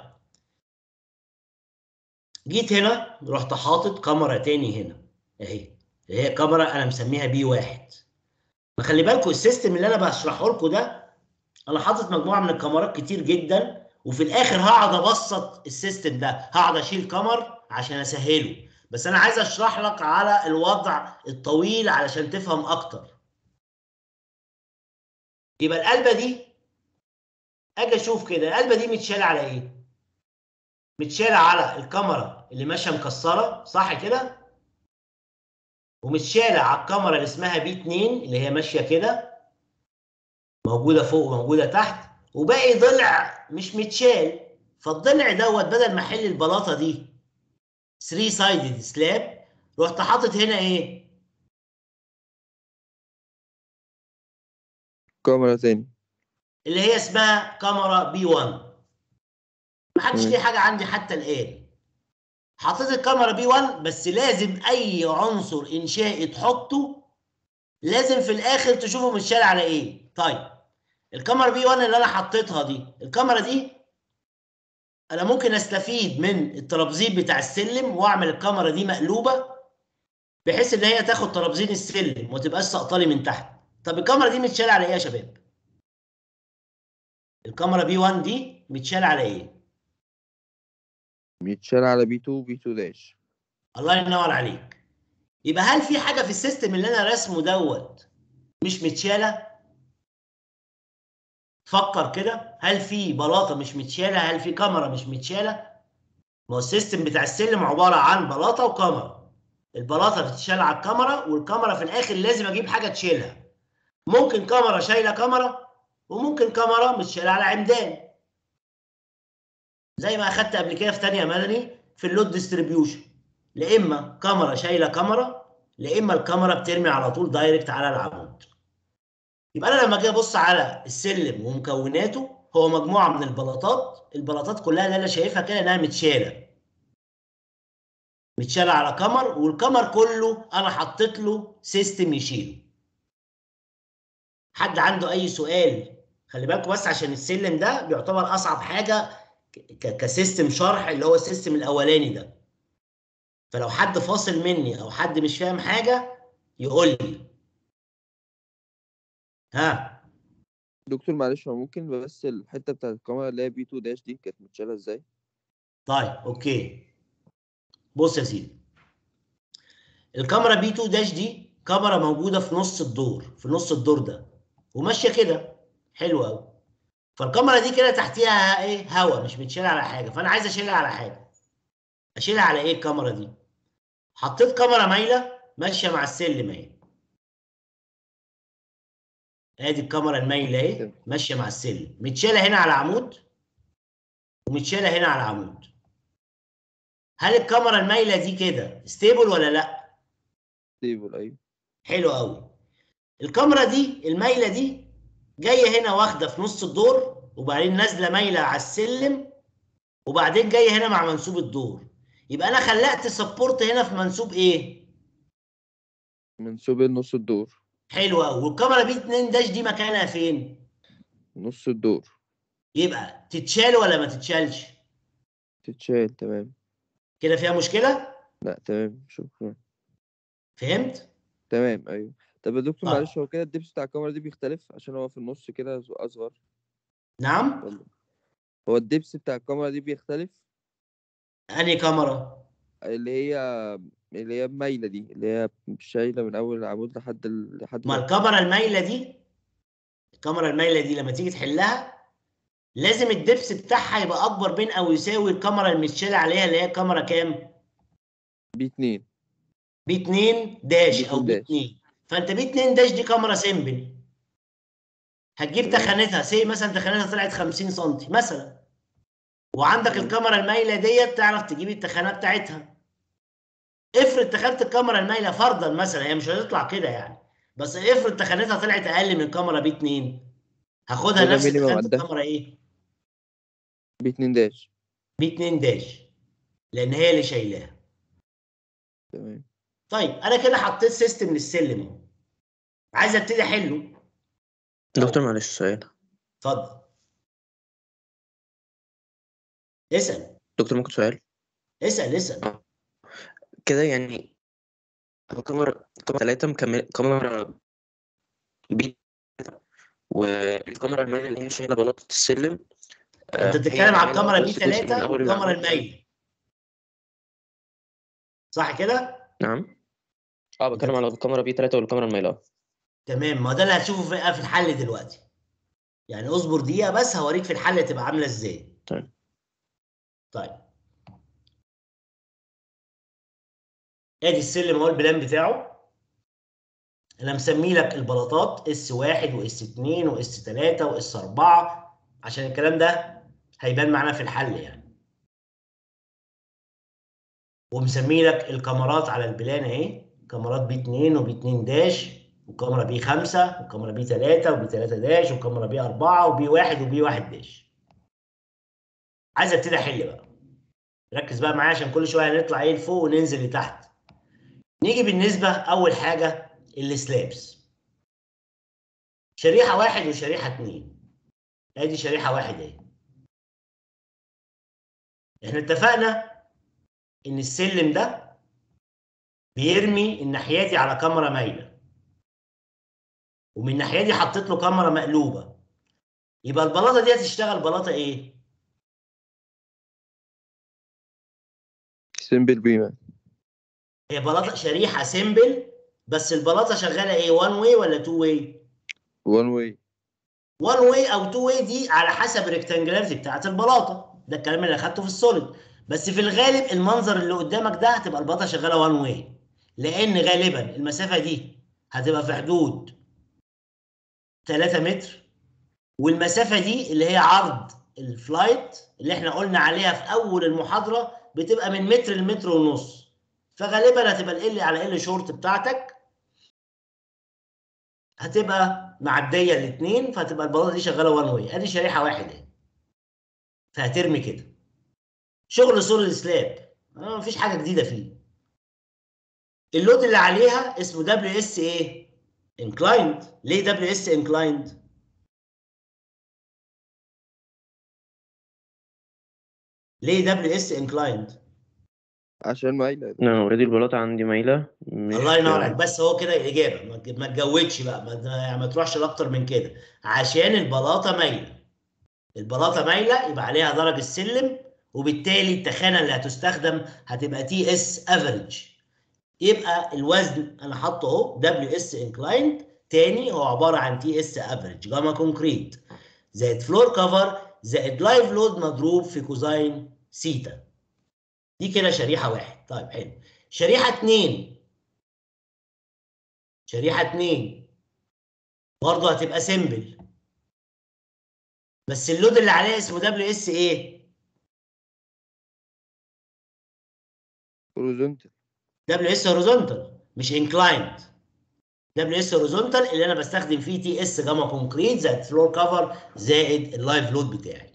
جيت هنا رحت حاطط كاميرا تاني هنا اهي اللي هي كاميرا انا مسميها بي واحد ما خلي بالكم السيستم اللي انا بشرحه لكم ده انا حاطط مجموعه من الكاميرات كتير جدا وفي الاخر هقعد ابسط السيستم ده هقعد اشيل كاميرا عشان اسهله بس انا عايز اشرح لك على الوضع الطويل علشان تفهم اكتر يبقى القلبه دي اجي اشوف كده القلبه دي متشاله على ايه متشاله على الكاميرا اللي ماشيه مكسره صح كده ومتشاله على الكاميرا اللي اسمها بي 2 اللي هي ماشيه كده موجوده فوق وموجوده تحت وباقي ضلع مش متشال فالضلع دوت بدل ما احل البلاطه دي 3 سايدد سلاب رحت حاطط هنا ايه كاميرا تاني اللي هي اسمها كاميرا بي 1 ما حدش مم. ليه حاجه عندي حتى الان حطيت الكاميرا بي 1 بس لازم اي عنصر انشائي تحطه لازم في الاخر تشوفه متشال على ايه طيب الكاميرا بي 1 اللي انا حطيتها دي الكاميرا دي انا ممكن استفيد من الترابزين بتاع السلم واعمل الكاميرا دي مقلوبه بحيث ان هي تاخد ترابزين السلم وما تبقاش سقطالي من تحت طب الكاميرا دي متشال على ايه يا شباب الكاميرا بي 1 دي متشال على ايه بيتشال على بي 2 بي 2 داش الله ينور عليك يبقى هل في حاجه في السيستم اللي انا راسمه دوت مش متشاله فكر كده هل في بلاطه مش متشاله هل في كاميرا مش متشاله ما هو السيستم بتاع السلم عباره عن بلاطه وكاميرا البلاطه بتتشال على الكاميرا والكاميرا في الاخر لازم اجيب حاجه تشيلها ممكن كاميرا شايله كاميرا وممكن كاميرا متشاله على عمدان زي ما اخدت قبل كده في تانية مدني في اللود ديستريبيوشن لا اما كاميرا شايله كاميرا لا اما الكاميرا بترمي على طول دايركت على العمود يبقى انا لما اجي ابص على السلم ومكوناته هو مجموعه من البلاطات البلاطات كلها اللي انا شايفها كده انها متشاله متشاله على كمر والكمر كله انا حطيت له سيستم يشيله حد عنده اي سؤال خلي بالكم بس عشان السلم ده بيعتبر اصعب حاجه ك- كسيستم شرح اللي هو السيستم الاولاني ده فلو حد فاصل مني او حد مش فاهم حاجه يقول لي ها دكتور معلش هو ممكن بس الحته بتاعت الكاميرا اللي هي بي 2 داش دي كانت متشاله ازاي طيب اوكي بص يا سيدي الكاميرا بي 2 داش دي كاميرا موجوده في نص الدور في نص الدور ده وماشيه كده حلو قوي فالكاميرا دي كده تحتيها ايه هوا مش متشالة على حاجه فانا عايز اشيلها على حاجه اشيلها على ايه الكاميرا دي حطيت كاميرا مايله ماشيه مع السلم اهي ادي الكاميرا المايله اهي ماشيه مع السلم متشاله هنا على عمود ومتشاله هنا على عمود هل الكاميرا المايله دي كده ستيبل ولا لا ستيبل ايوه حلو قوي الكاميرا دي المايله دي جايه هنا واخده في نص الدور وبعدين نازله مايله على السلم وبعدين جايه هنا مع منسوب الدور يبقى انا خلقت سبورت هنا في منسوب ايه منسوب نص الدور حلو قوي والكاميرا بي 2 داش دي مكانها فين نص الدور يبقى تتشال ولا ما تتشالش تتشال تمام كده فيها مشكله لا تمام شكرا فهمت تمام ايوه طب يا دكتور آه. معلش هو كده الدبس بتاع الكاميرا دي بيختلف عشان هو في النص كده اصغر نعم ولا هو الدبس بتاع الكاميرا دي بيختلف انهي كاميرا اللي هي اللي هي مايلة دي اللي هي شايلة من أول العمود لحد ال... لحد ما الكاميرا المايله دي الكاميرا المايله دي لما تيجي تحلها لازم الدبس بتاعها يبقى اكبر من او يساوي الكاميرا المتشال عليها اللي هي الكاميرا كام بي 2 بي 2 داش بي او 2 بي داش. 2 فانت بي 2 داش دي كاميرا سيمبل هتجيب تمام. تخانتها سي مثلا تخانتها طلعت 50 سم مثلا وعندك تمام. الكاميرا المايله ديت تعرف تجيب التخانه بتاعتها افرض تخانه الكاميرا المايله فرضا مثلا هي مش هتطلع كده يعني بس افرض تخانتها طلعت اقل من الكاميرا بي 2 هاخدها كده نفس minimum تخانه عندها. الكاميرا ايه بي 2 داش بي 2 داش لان هي اللي شايلاها تمام طيب انا كده حطيت سيستم للسلم اهو عايز ابتدي احله دكتور معلش سؤال اتفضل اسال دكتور ممكن سؤال اسال اسال كده يعني الكاميرا كاميرا ثلاثة مكمل كاميرا بي والكاميرا المايلة اللي هي شايلة بلاطة السلم آه، انت هي بتتكلم على عاملة الكاميرا بي بس جزء من 3 أول والكاميرا العمود. المايله صح كده نعم اه بتكلم على الكاميرا بي 3 والكاميرا المايلة تمام ما ده اللي هتشوفه في في الحل دلوقتي يعني اصبر دقيقه بس هوريك في الحل تبقى عامله ازاي طيب. طيب ادي السلم اهو البلان بتاعه انا مسمي لك البلاطات اس 1 واس 2 واس 3 واس 4 عشان الكلام ده هيبان معانا في الحل يعني ومسمي لك الكاميرات على البلان اهي كاميرات بي 2 وبي 2 داش وكاميرا بي 5 وكاميرا بي 3 وبي 3 داش وكاميرا بي 4 وبي 1 وبي 1 داش عايز ابتدي احل بقى ركز بقى معايا عشان كل شويه هنطلع ايه لفوق وننزل لتحت نيجي بالنسبه اول حاجه السلابس شريحه واحد وشريحه اتنين ادي شريحه واحد اهي احنا اتفقنا ان السلم ده بيرمي الناحيه دي على كاميرا مايله ومن الناحيه دي حطيت له كاميرا مقلوبه يبقى البلاطه دي هتشتغل بلاطه ايه سيمبل بيما هي بلاطه شريحه سيمبل بس البلاطه شغاله ايه 1 واي ولا 2 واي وان واي 1 واي او 2 واي دي على حسب الريكتانجلاريتي بتاعت البلاطه ده الكلام اللي اخدته في السوليد بس في الغالب المنظر اللي قدامك ده هتبقى البلاطه شغاله 1 واي لان غالبا المسافه دي هتبقى في حدود 3 متر والمسافه دي اللي هي عرض الفلايت اللي احنا قلنا عليها في اول المحاضره بتبقى من متر لمتر ونص فغالبا هتبقى ال على ال شورت بتاعتك هتبقى معديه الاثنين فهتبقى البلاطه دي شغاله وان واي ادي شريحه واحد اهي فهترمي كده شغل سوليد سلاب آه مفيش حاجه جديده فيه اللود اللي عليها اسمه دبليو اس ايه انكلايند ليه دبليو اس انكلايند ليه دبليو اس انكلايند عشان مايلة انا اوريدي البلاطة عندي مايلة مش الله ينور عليك بس هو كده الاجابه ما تج- ما تجودش بقى ما, يعني ما تروحش لاكتر من كده عشان البلاطه مايله البلاطه مايله يبقى عليها درج السلم وبالتالي التخانه اللي هتستخدم هتبقى تي اس افريج يبقى الوزن انا حاطه اهو دبليو اس انكلايند تاني هو عباره عن تي اس افريج جاما كونكريت زائد فلور كفر زائد لايف لود مضروب في كوزاين سيتا دي كده شريحه واحد طيب حلو شريحه اتنين شريحه اتنين برضه هتبقى سيمبل بس اللود اللي عليها اسمه دبليو اس ايه؟ هوريزونتال دبليو اس هوريزونتال مش انكلايند دبليو اس هوريزونتال اللي انا بستخدم فيه تي اس جاما كونكريت زائد فلور كفر زائد اللايف لود بتاعي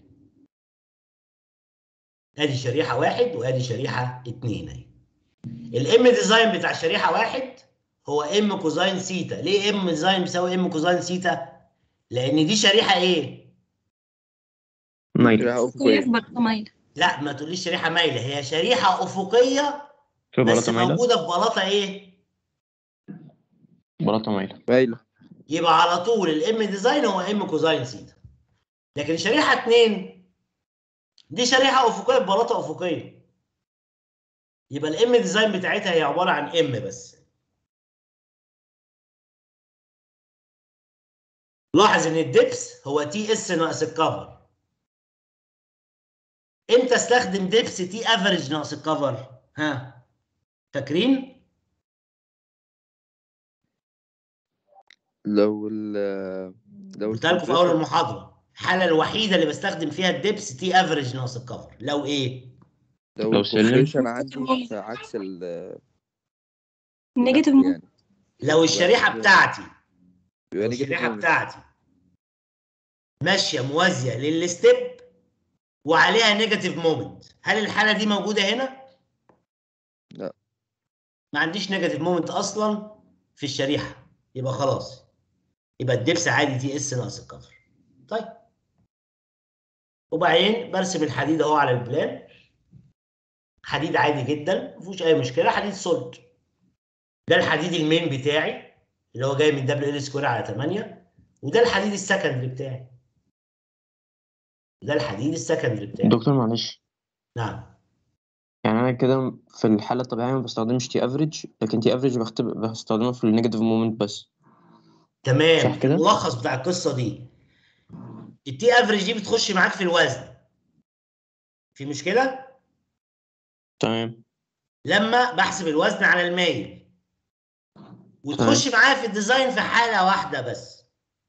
ادي شريحه واحد وادي شريحه اتنين اهي الام ديزاين بتاع شريحه واحد هو ام كوزاين سيتا ليه ام ديزاين بيساوي ام كوزاين سيتا لان دي شريحه ايه مايلة شريحة أفقية أفقية في بلاطة مايلة لا ما تقوليش شريحه مايله هي شريحه افقيه في بس بلاطة مايلة موجوده في بلاطه ايه بلاطة مايلة مايلة يبقى على طول الام ديزاين هو ام كوزاين سيتا لكن شريحه 2 دي شريحه افقيه ببلاطه افقيه يبقى الام ديزاين بتاعتها هي عباره عن ام بس لاحظ ان الدبس هو تي اس ناقص الكفر امتى استخدم دبس تي افريج ناقص الكفر ها فاكرين لو ال لو قلت لكم في اول المحاضره الحاله الوحيده اللي بستخدم فيها الدبس تي افريج ناقص الكفر لو ايه لو لو سلم. الكونفيشن عندي في عكس ال نيجاتيف يعني لو الشريحه بتاعتي بيبقى لو نيجاتيف الشريحه مومنت. بتاعتي ماشيه موازيه للستيب وعليها نيجاتيف مومنت هل الحاله دي موجوده هنا لا. ما عنديش نيجاتيف مومنت اصلا في الشريحه يبقى خلاص يبقى الدبس عادي تي اس ناقص الكفر طيب وبعدين برسم الحديد اهو على البلان حديد عادي جدا ما فيهوش اي مشكله حديد سولد ده الحديد المين بتاعي اللي هو جاي من دبليو ال سكوير على 8 وده الحديد السكندري بتاعي ده الحديد السكندري بتاعي دكتور معلش نعم يعني انا كده في الحالة الطبيعية ما بستخدمش تي افريج لكن تي افريج بستخدمه في النيجاتيف مومنت بس تمام صح كده؟ الملخص بتاع القصه دي التي افريج دي بتخش معاك في الوزن في مشكله تمام لما بحسب الوزن على المايل وتخش معايا في الديزاين في حاله واحده بس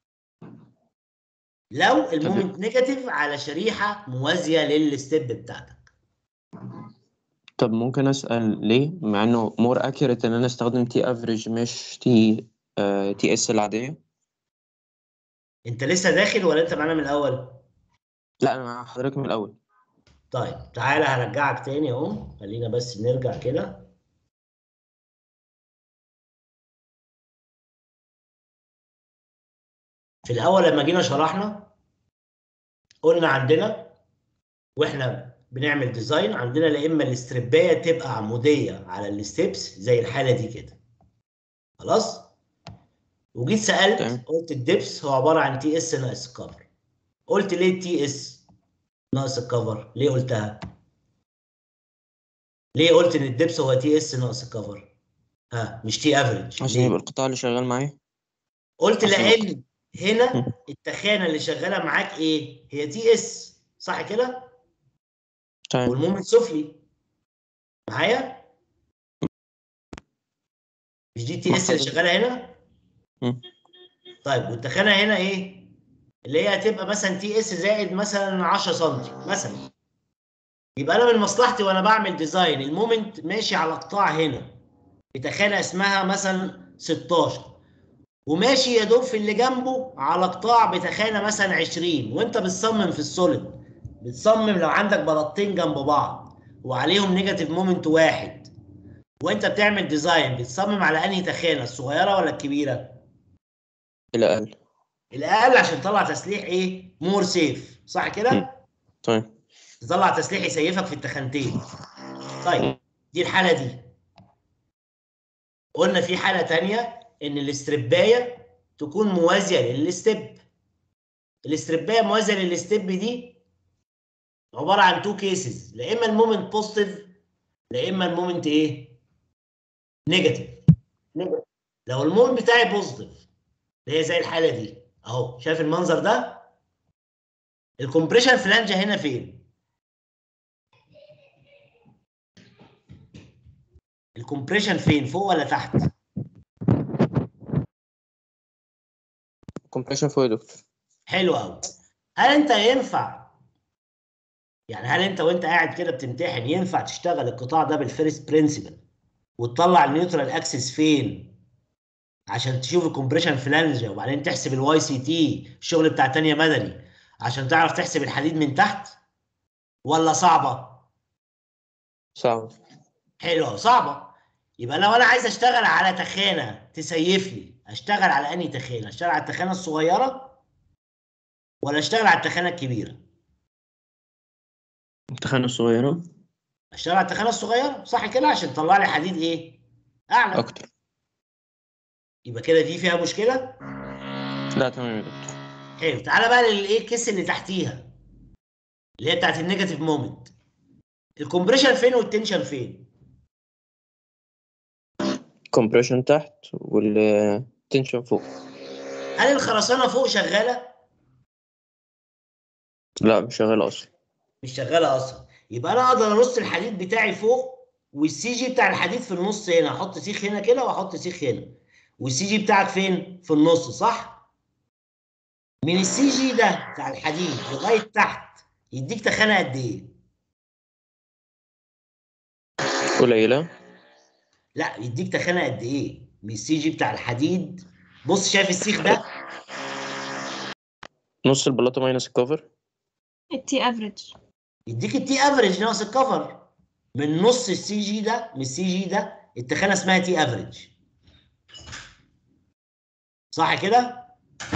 لو المومنت نيجاتيف على شريحه موازيه للستيب بتاعتك طب ممكن اسال ليه مع انه مور اكيوريت ان انا استخدم تي افريج مش تي آه تي اس العاديه انت لسه داخل ولا انت معانا من الاول لا انا مع حضرتك من الاول طيب تعالى هرجعك تاني اهو خلينا بس نرجع كده في الاول لما جينا شرحنا قلنا عندنا واحنا بنعمل ديزاين عندنا لا اما الاستربايه تبقى عموديه على الستبس زي الحاله دي كده خلاص وجيت سالت تمام. قلت الدبس هو عباره عن تي اس ناقص الكفر قلت ليه تي اس ناقص الكفر ليه قلتها ليه قلت ان الدبس هو تي اس ناقص الكفر ها مش تي افريج عشان يبقى القطاع اللي شغال معايا قلت عشان لان هنا مم. التخانه اللي شغاله معاك ايه هي تي اس صح كده تمام والمومنت سفلي معايا مش دي تي اس اللي حضرتك. شغاله هنا مم. طيب والتخانه هنا ايه اللي هي هتبقى مثلا تي اس زائد مثلا 10 سم مثلا يبقى انا من مصلحتي وانا بعمل ديزاين المومنت ماشي على قطاع هنا بتخانه اسمها مثلا 16 وماشي يا دوب في اللي جنبه على قطاع بتخانه مثلا 20 وانت بتصمم في السوليد بتصمم لو عندك بلاطتين جنب بعض وعليهم نيجاتيف مومنت واحد وانت بتعمل ديزاين بتصمم على انهي تخانه الصغيره ولا الكبيره؟ الاقل الاقل عشان تطلع تسليح ايه؟ مور سيف صح كده؟ تمام تطلع تسليح يسيفك في التخانتين. طيب دي الحاله دي. قلنا في حاله تانية ان الاستربايه تكون موازيه للستيب. الاستربايه موازيه للستيب دي عباره عن تو كيسز لا اما المومنت بوزيتيف لا اما المومنت ايه؟ نيجاتيف. لو المومنت بتاعي بوزيتيف اللي هي زي الحاله دي اهو شايف المنظر ده؟ الكومبريشن فلانجه هنا فين؟ الكومبريشن فين فوق ولا تحت؟ كومبريشن فوق يا دكتور حلو قوي هل انت ينفع يعني هل انت وانت قاعد كده بتمتحن ينفع تشتغل القطاع ده بالفيرست برنسبل وتطلع النيوترال اكسس فين عشان تشوف الكومبريشن فلانجه وبعدين تحسب الواي سي تي الشغل بتاع تانية مدني عشان تعرف تحسب الحديد من تحت ولا صعبه صعب حلوه صعبه يبقى لو انا عايز اشتغل على تخانه تسيف لي اشتغل على انهي تخانه اشتغل على التخانه الصغيره ولا اشتغل على التخانه الكبيره التخانة الصغيرة اشتغل على التخانه الصغيره صح كده عشان تطلع لي حديد ايه اعلى اكتر يبقى كده دي فيها مشكله لا تمام يا دكتور حلو تعالى بقى للايه الكيس اللي تحتيها اللي هي بتاعت النيجاتيف مومنت الكومبريشن فين والتنشن فين كومبريشن تحت والتنشن فوق هل الخرسانه فوق شغاله لا مش شغال اصلا مش شغاله اصلا يبقى انا اقدر ارص الحديد بتاعي فوق والسي جي بتاع الحديد في النص هنا احط سيخ هنا كده واحط سيخ هنا والسي جي بتاعك فين في النص صح من السي جي ده بتاع الحديد لغايه تحت يديك تخانه قد ايه قليلة لا يديك تخانه قد ايه من السي جي بتاع الحديد بص شايف السيخ ده نص البلاطة ماينس الكفر التي افريج يديك التي افريج ناقص الكفر من نص السي جي ده من السي جي ده التخانه اسمها تي افريج صح كده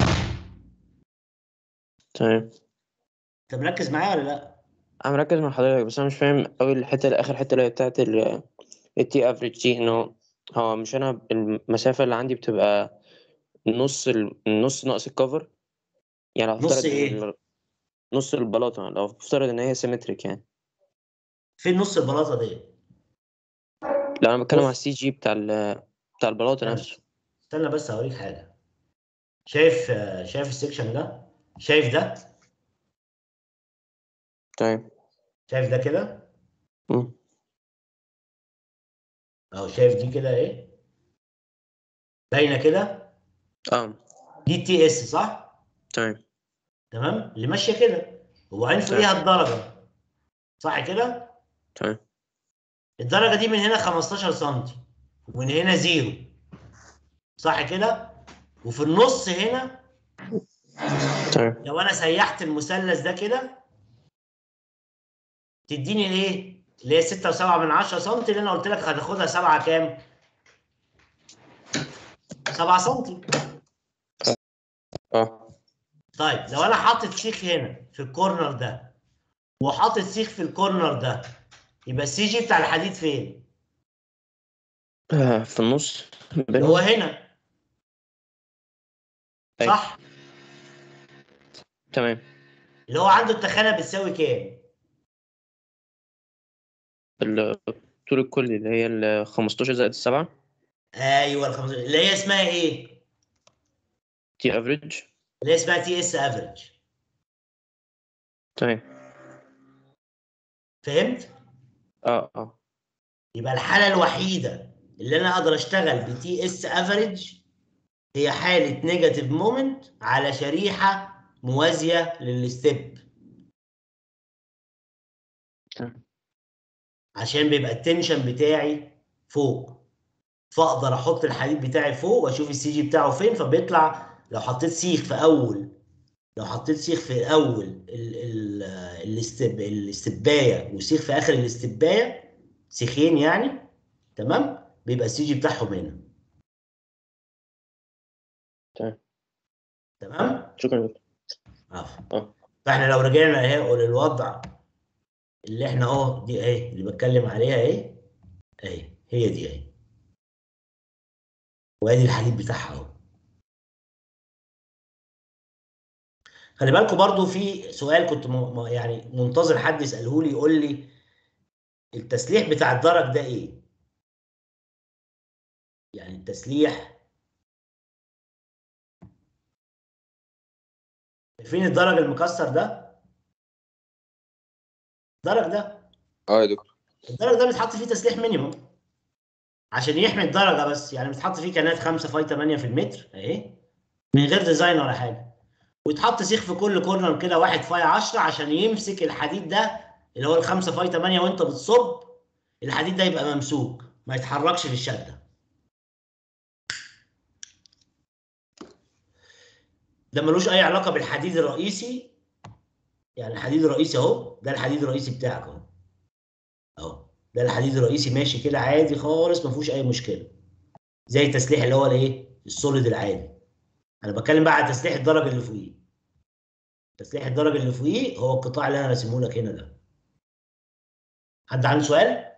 تمام انت مركز معايا ولا لا انا مركز مع حضرتك بس انا مش فاهم قوي الحتة اللي اخر حتة اللي هي بتاعت التي افريج دي انه هو مش انا المسافة اللي عندي بتبقى نص ال... النص ناقص الكفر يعني لو نص افترض إن إيه؟ ال- نص البلاطة لو افترض ان هي سيمتريك يعني فين نص البلاطه دي لا انا بتكلم بص. على السي جي بتاع ال... بتاع البلاطة استنى. نفسه استنى بس هوريك حاجه شايف آه، شايف السكشن ده شايف ده تمام شايف ده كده مم. اهو شايف دي كده ايه باينه كده اه دي تي اس صح تمام تمام اللي ماشيه كده وبعدين فوقيها الدرجه صح كده تمام الدرجه دي من هنا 15 سم ومن هنا زيرو صح كده وفي النص هنا تمام لو انا سيحت المثلث ده كده تديني الايه اللي هي 6 و7 من 10 سم اللي انا قلت لك هتاخدها 7 كام 7 سم اه طيب لو انا حاطط سيخ هنا في الكورنر ده وحاطط سيخ في الكورنر ده يبقى السي جي بتاع الحديد فين آه، في النص اللي بينهم هو هنا أيوة. صح تمام اللي هو عنده التخانه بتساوي كام الطول الكلي اللي هي ال 15 زائد السبعة ايوه الخمسة اللي هي اسمها ايه تي افريج اللي هي اسمها تي اس افريج تمام فهمت اه اه يبقى الحاله الوحيده اللي انا اقدر اشتغل بتي اس افريج هي حاله نيجاتيف مومنت على شريحه موازيه للستيب تمام. عشان بيبقى التنشن بتاعي فوق فاقدر احط الحديد بتاعي فوق واشوف السي جي بتاعه فين فبيطلع لو حطيت سيخ في اول لو حطيت سيخ في اول ال ال الاستب الاستبايه وسيخ في اخر الاستبايه سيخين يعني تمام بيبقى السي جي بتاعهم هنا تمام. تمام شكرا لك عفوا اه فاحنا لو رجعنا اهي للوضع اللي احنا اهو دي اهي اللي بتكلم عليها اهي اهي هي دي اهي وادي الحديد بتاعها اهو خلي بالكم برضو في سؤال كنت م... م- يعني منتظر حد يساله لي يقول لي التسليح بتاع الدرج ده ايه؟ يعني التسليح فين الدرج المكسر ده؟ الدرج ده اه يا دكتور الدرج ده بيتحط فيه تسليح مينيموم عشان يحمي الدرجه بس يعني بيتحط فيه كانات 5 فاي 8 في المتر اهي من غير ديزاين ولا حاجه ويتحط سيخ في كل كورنر كده 1 فاي 10 عشان يمسك الحديد ده اللي هو ال 5 فاي 8 وانت بتصب الحديد ده يبقى ممسوك ما يتحركش في الشده ده ملوش اي علاقه بالحديد الرئيسي يعني الحديد الرئيسي اهو ده الحديد الرئيسي بتاعك اهو اهو ده الحديد الرئيسي ماشي كده عادي خالص ما فيهوش اي مشكله زي التسليح اللي هو الايه السوليد العادي انا بتكلم بقى على تسليح الدرج اللي فوقيه تسليح الدرج اللي فوقيه هو القطاع اللي انا راسمه لك هنا ده حد عنده سؤال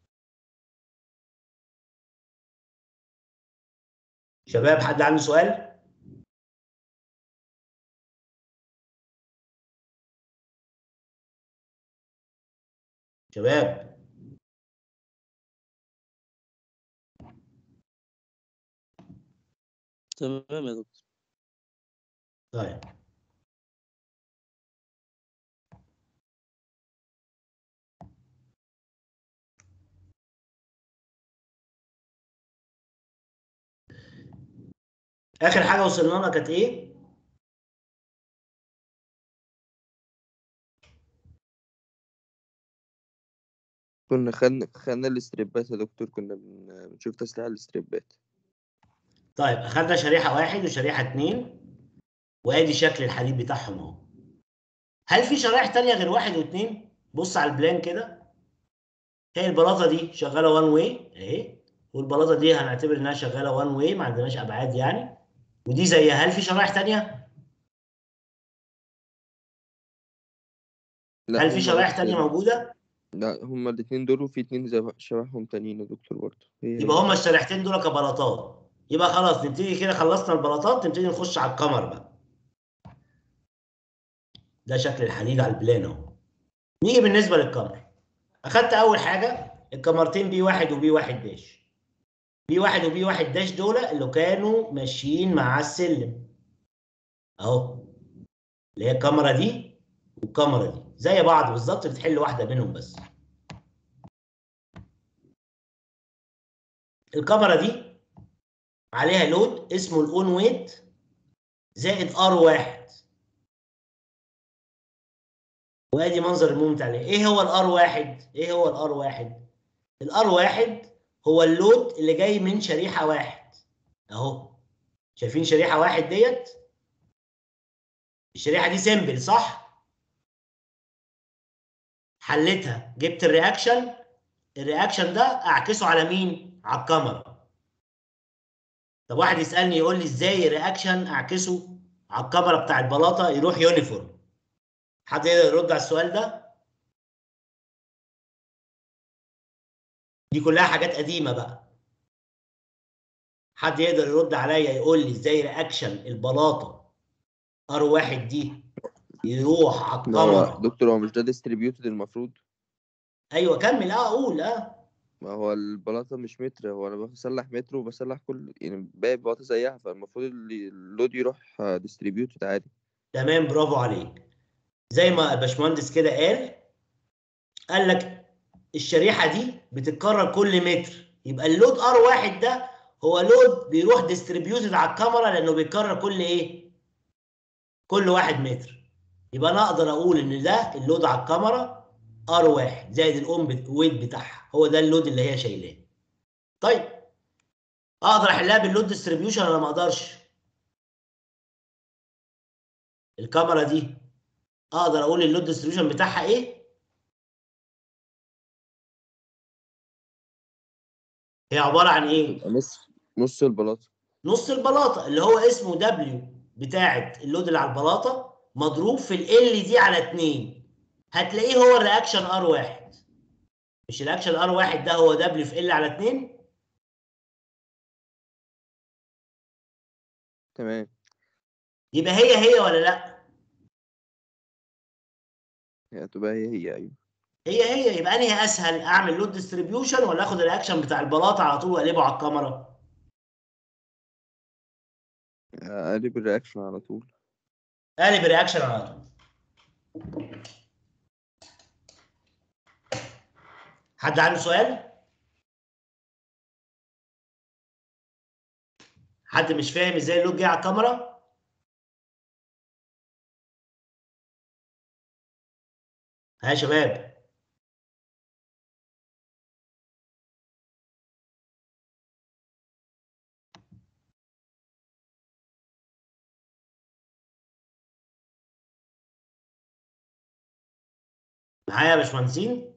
شباب حد عنده سؤال شباب تمام يا دكتور طيب اخر حاجه وصلنا لها كانت ايه كنا خدنا خدنا الاستريبات يا دكتور كنا بن- بنشوف تسليح الاستريبات طيب اخدنا شريحه واحد وشريحه اتنين وادي شكل الحديد بتاعهم اهو هل في شرايح تانية غير واحد واتنين بص على البلان كده هي البلاطه دي شغاله وان واي اهي والبلاطه دي هنعتبر انها شغاله وان واي ما عندناش ابعاد يعني ودي زيها هل في شرايح تانية لا هل في هما شرايح بس- تانية موجوده لا هما الاتنين دول وفي اتنين زي- شبههم تانيين يا دكتور برضه هي يبقى هما الشريحتين دول كبلاطات يبقى خلاص نبتدي كده خلصنا البلاطات نبتدي نخش على الكمر بقى ده شكل الحديد على البلان اهو نيجي بالنسبه للكمر اخدت اول حاجه الكمرتين بي واحد وبي واحد داش بي واحد وبي واحد داش دول اللي كانوا ماشيين مع السلم اهو اللي هي الكاميرا دي والكاميرا دي زي بعض بالظبط بتحل واحده منهم بس الكاميرا دي عليها لود اسمه الاون ويت زائد ار واحد وادي منظر المومنت عليه ايه هو الار واحد ايه هو الار واحد الار واحد هو اللود اللي جاي من شريحه واحد اهو شايفين شريحه واحد ديت الشريحه دي سيمبل صح حلتها جبت الرياكشن الرياكشن ده اعكسه على مين على الكاميرا طب واحد يسالني يقول لي ازاي رياكشن اعكسه على الكاميرا بتاع البلاطه يروح يونيفورم حد يقدر يرد على السؤال ده دي كلها حاجات قديمه بقى حد يقدر يرد عليا يقول لي ازاي رياكشن البلاطه ار واحد دي يروح على ما هو الكاميرا دكتور هو مش ده ديستريبيوتد المفروض ايوه كمل اه قول اه ما هو البلاطة مش متر هو أنا بسلح متر وبسلح كل يعني باقي البلاطة زيها فالمفروض اللي- اللود يروح ديستريبيوتد عادي تمام برافو عليك زي ما باشمهندس كده قال قال لك الشريحه دي بتتكرر كل متر يبقى اللود ار واحد ده هو لود بيروح ديستريبيوتد على الكاميرا لانه بيتكرر كل ايه؟ كل واحد متر يبقى انا اقدر اقول ان ده اللود على الكاميرا ار واحد زائد الاوم ويت بتاعها هو ده اللود اللي هي شايلاه. طيب اقدر احلها باللود ديستريبيوشن ولا ما اقدرش؟ الكاميرا دي اقدر اقول اللود ديستريبيوشن بتاعها ايه؟ هي عباره عن ايه؟ يبقى نص نص البلاطة نص البلاطه اللي هو اسمه دبليو بتاعه اللود اللي على البلاطه مضروب في ال دي على 2 هتلاقيه هو الرياكشن ار واحد مش الرياكشن ار واحد ده هو دبليو في ال على 2 تمام يبقى هي هي ولا لا؟ هي هتبقى هي هي أيوة هي هي يبقى انهي اسهل اعمل لود ديستريبيوشن ولا اخد الرياكشن بتاع البلاطه على طول واقلبه على الكاميرا؟ أقلب الرياكشن على طول قالب الرياكشن على طول حد عنده سؤال؟ حد مش فاهم ازاي اللود جه على الكاميرا؟ ها يا شباب معايا يا باشمهندسين؟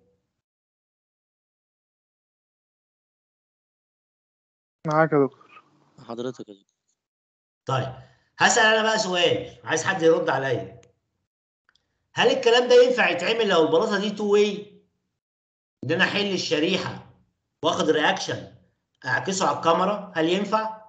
معاك يا دكتور حضرتك يا دكتور. طيب هسأل أنا بقى سؤال عايز حد يرد عليا هل الكلام ده ينفع يتعمل لو البلاطة دي تو واي؟ إن أنا أحل الشريحة وآخد رياكشن أعكسه على الكاميرا هل ينفع؟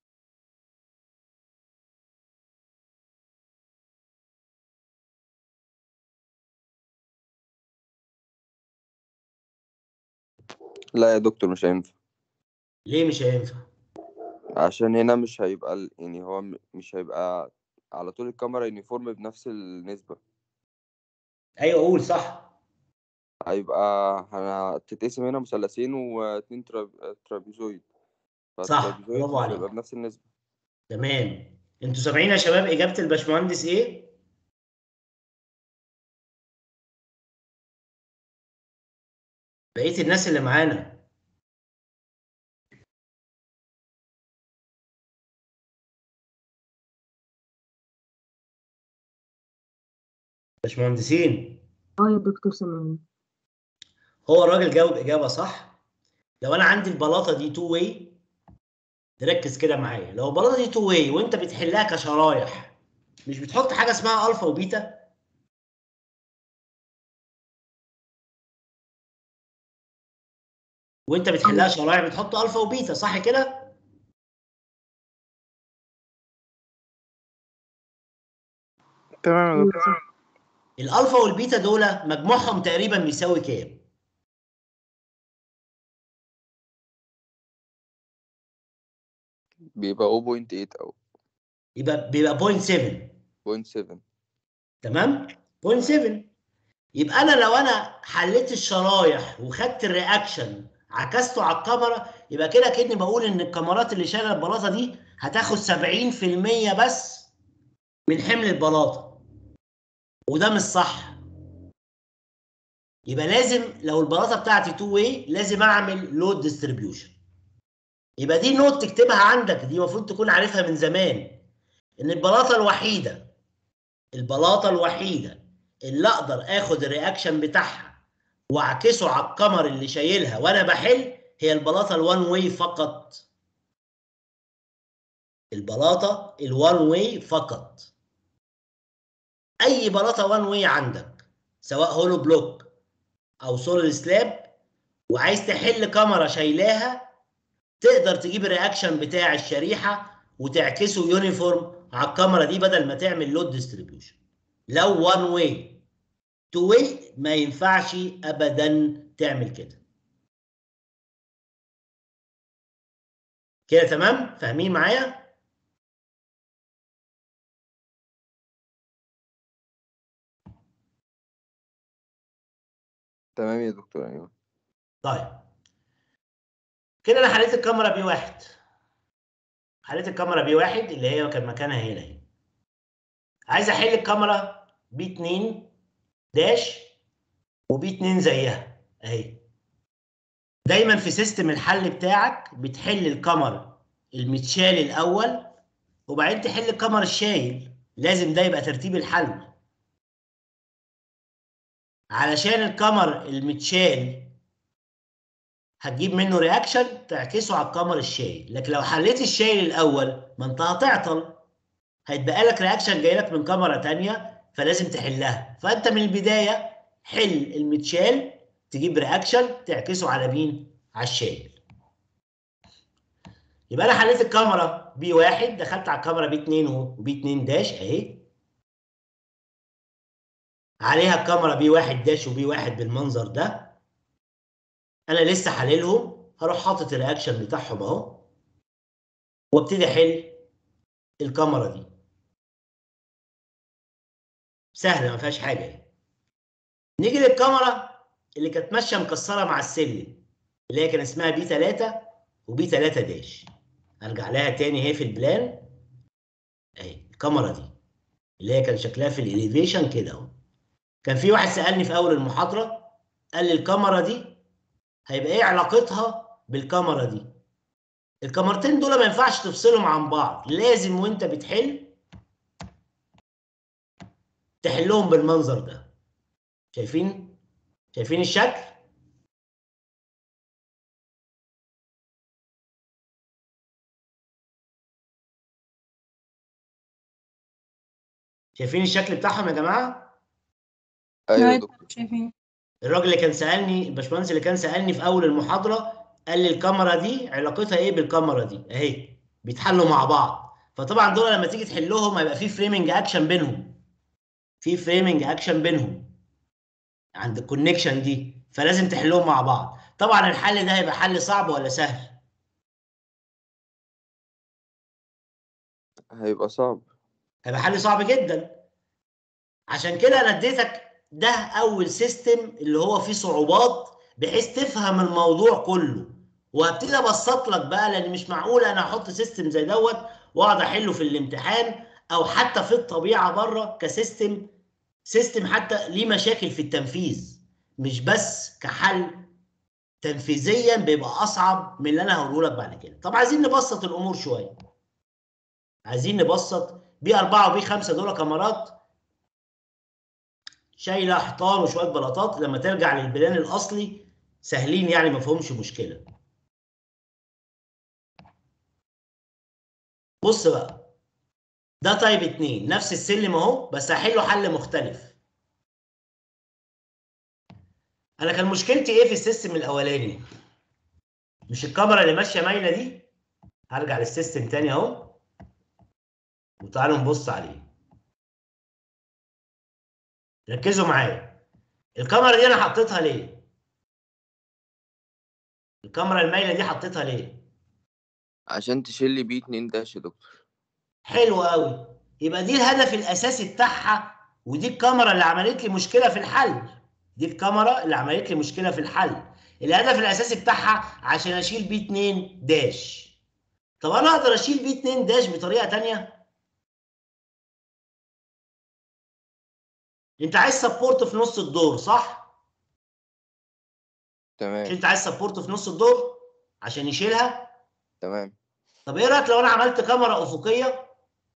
لا يا دكتور مش هينفع ليه مش هينفع؟ عشان هنا مش هيبقى ال- يعني هو م- مش هيبقى على طول الكاميرا يونيفورم بنفس النسبة أيوه قول صح هيبقى هتتقسم هنا مثلثين واتنين تراب... ترابيزويد صح، فالترابيزويد برافو مش عليك. هيبقى بنفس النسبة تمام أنتوا سامعين يا شباب إجابة الباشمهندس إيه؟ بقية الناس اللي معانا باشمهندسين اه يا دكتور سامعني هو الراجل جاوب اجابه صح لو انا عندي البلاطه دي تو واي نركز كده معايا لو البلاطه دي تو واي وانت بتحلها كشرايح مش بتحط حاجه اسمها الفا وبيتا وانت بتحلها شرايح بتحط الفا وبيتا صح كده تمام يا دكتور صح الالفا والبيتا دول مجموعهم تقريبا بيساوي كام بيبقى 0.8 أو يبقى بيبقى 0.7 0.7 تمام 0.7 يبقى انا لو انا حليت الشرايح وخدت الرياكشن عكسته على الكاميرا يبقى كده كاني بقول ان الكاميرات اللي شايله البلاطه دي هتاخد 70% بس من حمل البلاطه وده مش صح يبقى لازم لو البلاطه بتاعتي تو واي لازم اعمل لود ديستريبيوشن يبقى دي نوت تكتبها عندك دي المفروض تكون عارفها من زمان ان البلاطه الوحيده البلاطه الوحيده اللي اقدر اخد الرياكشن بتاعها واعكسه على الكمر اللي شايلها وانا بحل هي البلاطه الوان واي فقط البلاطه الوان واي فقط اي بلاطه وان واي عندك سواء هولو بلوك او سوليد سلاب وعايز تحل كاميرا شايلاها تقدر تجيب الرياكشن بتاع الشريحه وتعكسه يونيفورم على الكاميرا دي بدل ما تعمل لود ديستريبيوشن لو وان واي تو واي ما ينفعش ابدا تعمل كده كده تمام فاهمين معايا تمام يا دكتور ايوه طيب كده انا حليت الكاميرا بي واحد حليت الكاميرا بي واحد اللي هي كان مكانها هنا اهي عايز احل الكاميرا بي 2 داش وبي 2 زيها اهي دايما في سيستم الحل بتاعك بتحل الكاميرا المتشال الاول وبعدين تحل الكاميرا الشايل لازم ده يبقى ترتيب الحل علشان الكاميرا المتشال هتجيب منه رياكشن تعكسه على الكاميرا الشايل لكن لو حليت الشايل الاول ما انت هتعطل هيتبقى لك رياكشن جاي لك من كاميرا تانية فلازم تحلها فانت من البدايه حل المتشال تجيب رياكشن تعكسه على مين على الشايل يبقى انا حليت الكاميرا بي واحد دخلت على الكاميرا بي 2 وبي 2 داش اهي عليها الكاميرا بي واحد داش وبي واحد بالمنظر ده انا لسه حللهم هروح حاطط الرياكشن بتاعهم اهو وابتدي احل الكاميرا دي سهله ما فيهاش حاجه يعني. نيجي للكاميرا اللي كانت ماشيه مكسره مع السلم اللي هي كان اسمها بي 3 وبي 3 داش ارجع لها تاني اهي في البلان اهي الكاميرا دي اللي هي كان شكلها في الاليفيشن كده اهو كان في واحد سالني في اول المحاضره قال لي الكاميرا دي هيبقى ايه علاقتها بالكاميرا دي الكاميرتين دول ما ينفعش تفصلهم عن بعض لازم وانت بتحل تحلهم بالمنظر ده شايفين شايفين الشكل شايفين الشكل بتاعهم يا جماعه ايوه يا أيوة، دكتور شايفين الراجل اللي كان سالني الباشمهندس اللي كان سالني في اول المحاضره قال لي الكاميرا دي علاقتها ايه بالكاميرا دي اهي بيتحلوا مع بعض فطبعا دول لما تيجي تحلهم هيبقى في فريمنج اكشن بينهم في فريمنج اكشن بينهم عند الكونكشن دي فلازم تحلهم مع بعض طبعا الحل ده هيبقى حل صعب ولا سهل هيبقى صعب هيبقى حل صعب جدا عشان كده انا اديتك ده اول سيستم اللي هو فيه صعوبات بحيث تفهم الموضوع كله وهبتدي ابسط لك بقى لان مش معقول انا احط سيستم زي دوت واقعد احله في الامتحان او حتى في الطبيعه بره كسيستم سيستم حتى ليه مشاكل في التنفيذ مش بس كحل تنفيذيا بيبقى اصعب من اللي انا هقوله لك بعد كده طب عايزين نبسط الامور شويه عايزين نبسط بي 4 وبي 5 دول كاميرات شايله حيطان وشويه بلاطات لما ترجع للبلان الاصلي سهلين يعني ما فيهمش مشكله بص بقى ده تايب 2 نفس السلم اهو بس هحله حل مختلف انا كان مشكلتي ايه في السيستم الاولاني مش الكاميرا اللي ماشيه مايله دي هرجع للسيستم تاني اهو وتعالوا نبص عليه ركزوا معايا الكاميرا دي انا حطيتها ليه الكاميرا المايله دي حطيتها ليه عشان تشيل لي بيه اتنين داش يا دكتور حلو قوي يبقى دي الهدف الاساسي بتاعها ودي الكاميرا اللي عملت لي مشكله في الحل دي الكاميرا اللي عملت لي مشكله في الحل الهدف الاساسي بتاعها عشان اشيل بي 2 داش طب انا اقدر اشيل بي 2 داش بطريقه تانية انت عايز سبورت في نص الدور صح مش تمام انت عايز سبورت في نص الدور عشان يشيلها تمام طب ايه رايك لو انا عملت كاميرا افقيه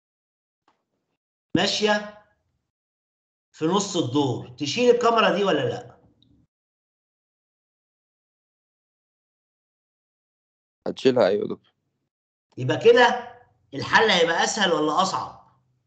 ماشيه في نص الدور تشيل الكاميرا دي ولا لا هتشيلها ايوه يا دكتور يبقى كده الحل هيبقى اسهل ولا اصعب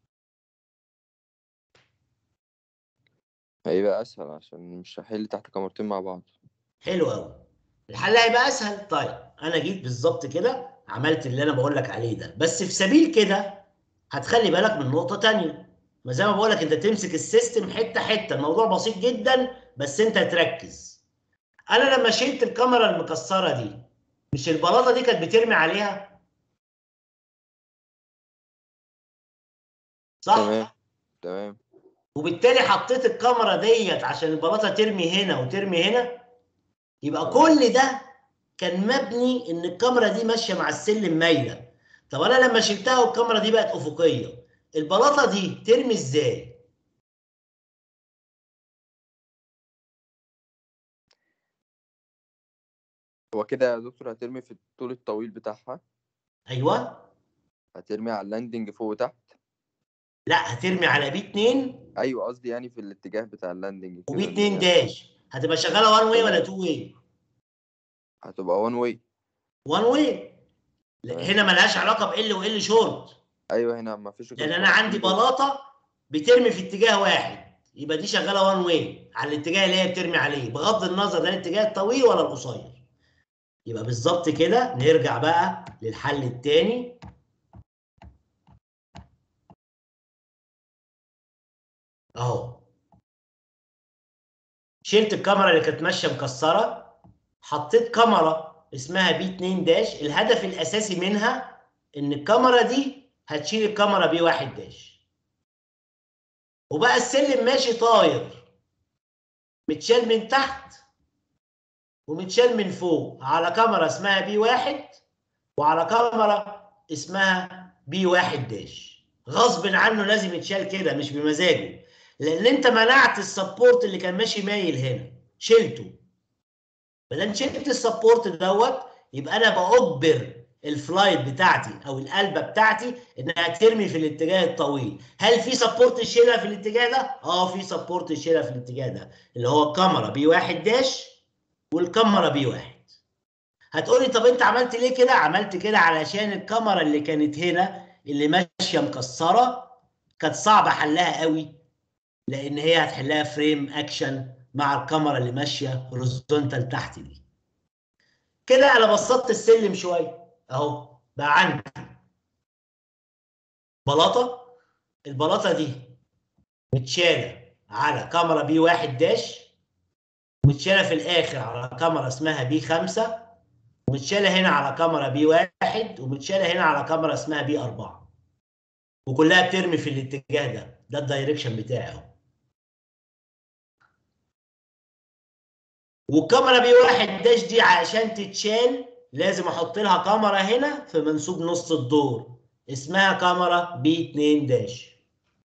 هيبقى اسهل عشان مش هحل تحت كاميرتين مع بعض حلو قوي الحل هيبقى اسهل طيب انا جيت بالظبط كده عملت اللي انا بقول لك عليه ده بس في سبيل كده هتخلي بالك من نقطه تانية ما زي ما بقول لك انت تمسك السيستم حته حته الموضوع بسيط جدا بس انت تركز انا لما شلت الكاميرا المكسره دي مش البلاطه دي كانت بترمي عليها صح تمام تمام وبالتالي حطيت الكاميرا ديت عشان البلاطه ترمي هنا وترمي هنا يبقى كل ده كان مبني ان الكاميرا دي ماشيه مع السلم مايله طب انا لما شلتها والكاميرا دي بقت افقيه البلاطه دي ترمي ازاي هو كده يا دكتور هترمي في الطول الطويل بتاعها ايوه هترمي على اللاندنج فوق وتحت لا هترمي على بي 2 ايوه قصدي يعني في الاتجاه بتاع اللاندنج كده وبي اللي 2 هي داش هتبقى شغاله 1 واي ولا 2 واي هتبقى وان واي 1 واي تمام. هنا ملهاش علاقه بال وال شورت ايوه هنا ما فيش لان انا عندي بلاطه بترمي في اتجاه واحد يبقى دي شغاله وان واي على الاتجاه اللي هي بترمي عليه بغض النظر ده الاتجاه الطويل ولا القصير يبقى بالظبط كده نرجع بقى للحل التاني اهو شلت الكاميرا اللي كانت ماشيه مكسره حطيت كاميرا اسمها بي 2 داش الهدف الاساسي منها ان الكاميرا دي هتشيل الكاميرا بي 1 داش وبقى السلم ماشي طاير متشال من تحت ومتشال من فوق على كاميرا اسمها بي 1 وعلى كاميرا اسمها بي 1 داش غصب عنه لازم يتشال كده مش بمزاجه لان انت منعت السبورت اللي كان ماشي مايل هنا شلته ما دام شلت السبورت دوت يبقى انا باجبر الفلايت بتاعتي او القلبه بتاعتي انها ترمي في الاتجاه الطويل هل في سبورت يشيلها في الاتجاه ده اه في سبورت يشيلها في الاتجاه ده اللي هو الكاميرا بي واحد داش والكاميرا بي واحد هتقولي طب انت عملت ليه كده عملت كده علشان الكاميرا اللي كانت هنا اللي ماشيه مكسره كانت صعبه حلها قوي لان هي هتحلها فريم اكشن مع الكاميرا اللي ماشيه هوريزونتال تحت دي كده انا بسطت السلم شويه اهو بقى عندي بلاطه البلاطه دي متشاله على كاميرا بي واحد داش ومتشاله في الاخر على كاميرا اسمها بي خمسة ومتشاله هنا على كاميرا بي واحد ومتشاله هنا على كاميرا اسمها بي أربعة وكلها بترمي في الاتجاه ده ده الدايركشن بتاعي اهو والكاميرا بي واحد داش دي عشان تتشال لازم احط لها كاميرا هنا في منسوب نص الدور اسمها كاميرا بي 2 داش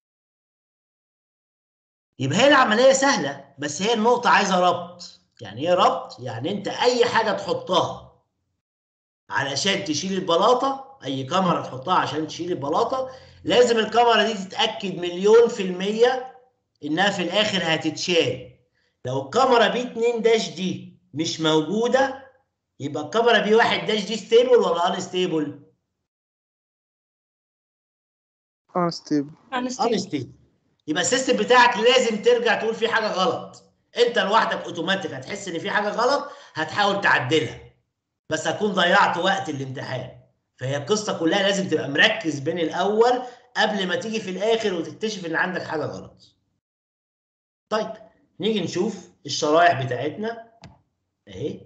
يبقى هي العمليه سهله بس هي النقطه عايزه ربط يعني ايه ربط يعني انت اي حاجه تحطها علشان تشيل البلاطه اي كاميرا تحطها عشان تشيل البلاطه لازم الكاميرا دي تتاكد مليون في الميه انها في الاخر هتتشال لو الكاميرا بي 2 داش دي مش موجوده يبقى الكاميرا بي 1 داش دي ستيبل ولا ان ستيبل؟ انستيبل ان ستيبل يبقى السيستم بتاعك لازم ترجع تقول في حاجه غلط انت لوحدك اوتوماتيك هتحس ان في حاجه غلط هتحاول تعدلها بس هتكون ضيعت وقت الامتحان فهي القصه كلها لازم تبقى مركز بين الاول قبل ما تيجي في الاخر وتكتشف ان عندك حاجه غلط طيب نيجي نشوف الشرائح بتاعتنا اهي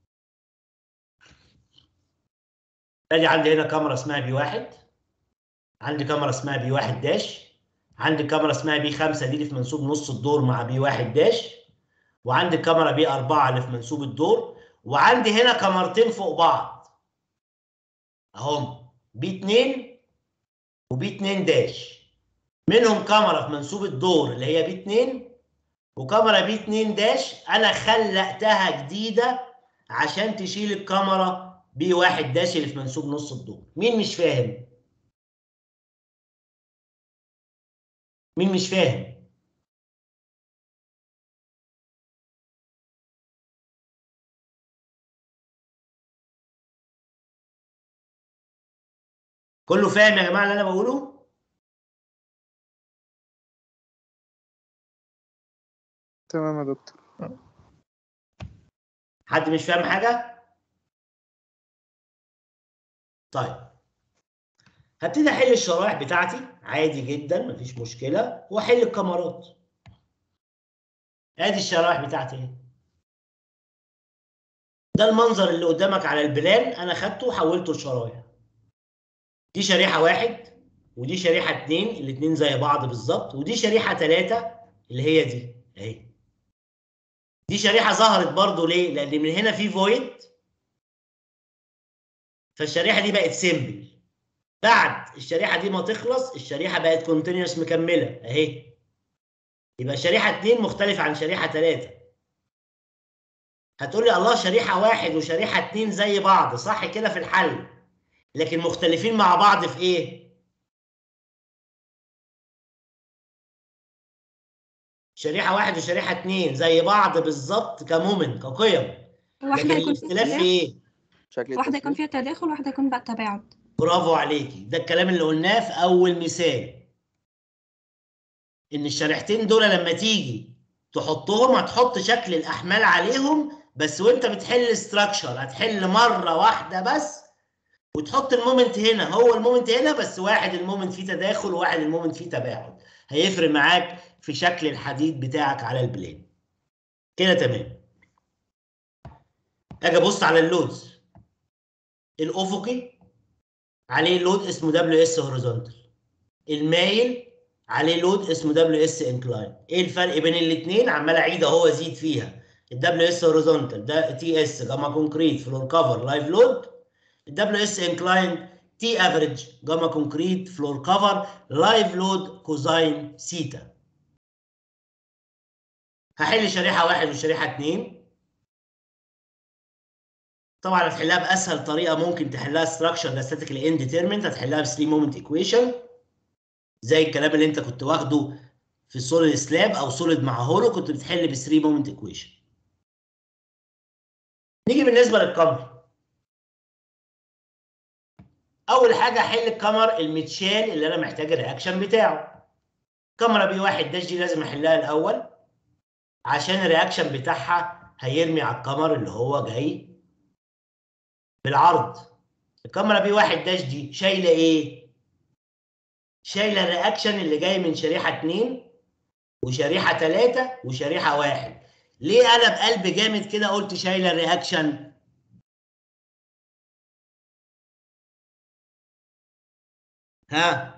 ادي عندي هنا كاميرا اسمها بي واحد عندي كاميرا اسمها بي واحد داش عندي كاميرا اسمها بي خمسة دي اللي في منسوب نص الدور مع بي واحد داش وعندي الكاميرا بي 4 اللي في منسوب الدور وعندي هنا كاميرتين فوق بعض اهم بي 2 وبي 2 داش منهم كاميرا في منسوب الدور اللي هي بي 2 وكاميرا بي 2 داش انا خلقتها جديده عشان تشيل الكاميرا بي 1 داش اللي في منسوب نص الدور مين مش فاهم مين مش فاهم كله فاهم يا جماعه اللي انا بقوله تمام يا دكتور حد مش فاهم حاجه طيب هبتدي احل الشرائح بتاعتي عادي جدا مفيش مشكله واحل الكاميرات ادي الشرائح بتاعتي اهي ده المنظر اللي قدامك على البلان انا خدته وحولته لشرايح دي شريحه واحد ودي شريحه اتنين الاتنين زي بعض بالظبط ودي شريحه تلاته اللي هي دي اهي دي شريحه ظهرت برضو ليه؟ لان من هنا في فويد فالشريحه دي بقت سيمبل بعد الشريحه دي ما تخلص الشريحه بقت كونتينوس مكمله اهي يبقى شريحه 2 مختلفه عن شريحه 3 هتقول لي الله شريحه واحد وشريحه 2 زي بعض صح كده في الحل لكن مختلفين مع بعض في ايه؟ شريحه واحد وشريحه 2 زي بعض بالظبط كمومنت كقيم واحدة لكن يكون فيها الاختلاف في تداخل ايه؟ شكل واحدة يكون التصوير فيها تداخل واحدة يكون بقى تباعد برافو عليكي ده الكلام اللي قلناه في اول مثال ان الشريحتين دول لما تيجي تحطهم هتحط شكل الاحمال عليهم بس وانت بتحل استراكشر هتحل مره واحده بس وتحط المومنت هنا هو المومنت هنا بس واحد المومنت فيه تداخل وواحد المومنت فيه تباعد هيفرق معاك في شكل الحديد بتاعك على البلان كده تمام اجي ابص على اللودز الافقي عليه لود اسمه دبليو اس هوريزونتال المايل عليه لود اسمه دبليو اس انكلاين ايه الفرق بين الاثنين عمال اعيد اهو ازيد فيها الدبليو اس هوريزونتال ده تي اس جاما كونكريت فلور كفر لايف لود الدبليو اس انكلاين تي افريج جاما كونكريت فلور كفر لايف لود كوزاين سيتا هحل شريحه واحد وشريحه اثنين طبعا هتحلها باسهل طريقه ممكن تحلها ستراكشر statically indeterminate هتحلها ب 3 مومنت ايكويشن زي الكلام اللي انت كنت واخده في سوليد سلاب او سوليد مع هولو كنت بتحل ب 3 مومنت ايكويشن نيجي بالنسبه للكاميرا اول حاجه احل الكاميرا المتشال اللي انا محتاج الرياكشن بتاعه كاميرا بي واحد داش دي لازم احلها الاول عشان الرياكشن بتاعها هيرمي على الكاميرا اللي هو جاي بالعرض الكاميرا بي واحد داش دي شايله ايه؟ شايله الرياكشن اللي جاي من شريحه 2 وشريحه 3 وشريحه 1 ليه انا بقلب جامد كده قلت شايله الرياكشن؟ ها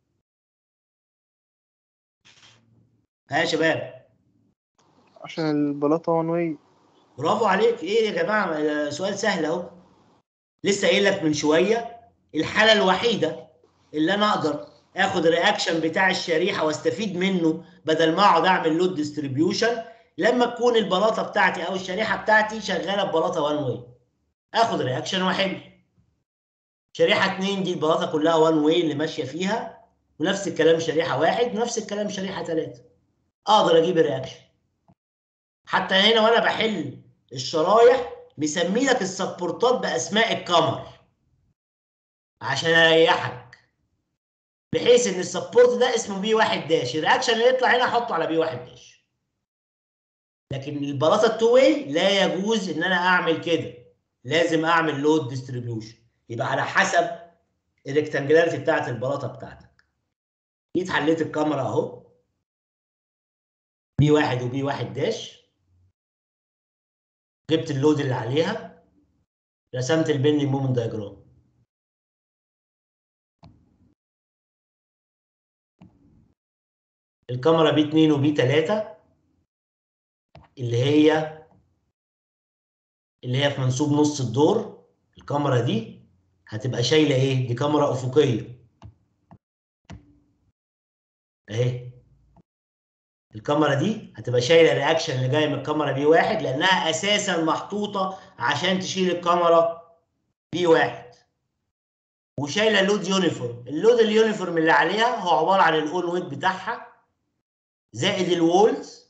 ها يا شباب عشان البلاطة وان واي برافو عليك ايه يا جماعه ده سؤال سهل اهو لسه قايل لك من شويه الحاله الوحيده اللي انا اقدر اخد الرياكشن بتاع الشريحه واستفيد منه بدل ما اقعد اعمل لود ديستريبيوشن لما تكون البلاطه بتاعتي او الشريحه بتاعتي شغاله ببلاطه وان واي اخد رياكشن واحل شريحه 2 دي البلاطه كلها وان واي اللي ماشيه فيها ونفس الكلام شريحه واحد ونفس الكلام شريحه 3 اقدر اجيب الرياكشن حتى هنا وانا بحل الشرايح مسمي لك السبورتات باسماء الكمر عشان اريحك بحيث ان السبورت ده اسمه بي واحد داش الرياكشن اللي يطلع هنا احطه على بي واحد داش لكن البلاطه التو واي لا يجوز ان انا اعمل كده لازم اعمل لود ديستريبيوشن يبقى على حسب الريكتانجلاريتي بتاعت البلاطه بتاعتك جيت حليت الكاميرا اهو بي واحد وبي واحد داش جبت اللود اللي عليها رسمت البيندنج مومنت دايجرام الكاميرا بي 2 وبي 3 اللي هي اللي هي في منسوب نص الدور الكاميرا دي هتبقى شايله ايه دي كاميرا افقيه اهي الكاميرا دي هتبقى شايله الرياكشن اللي جاي من الكاميرا بي واحد لانها اساسا محطوطه عشان تشيل الكاميرا بي واحد وشايله اللود يونيفورم اللود اليونيفورم اللي عليها هو عباره عن الاون ويت بتاعها زائد الوولز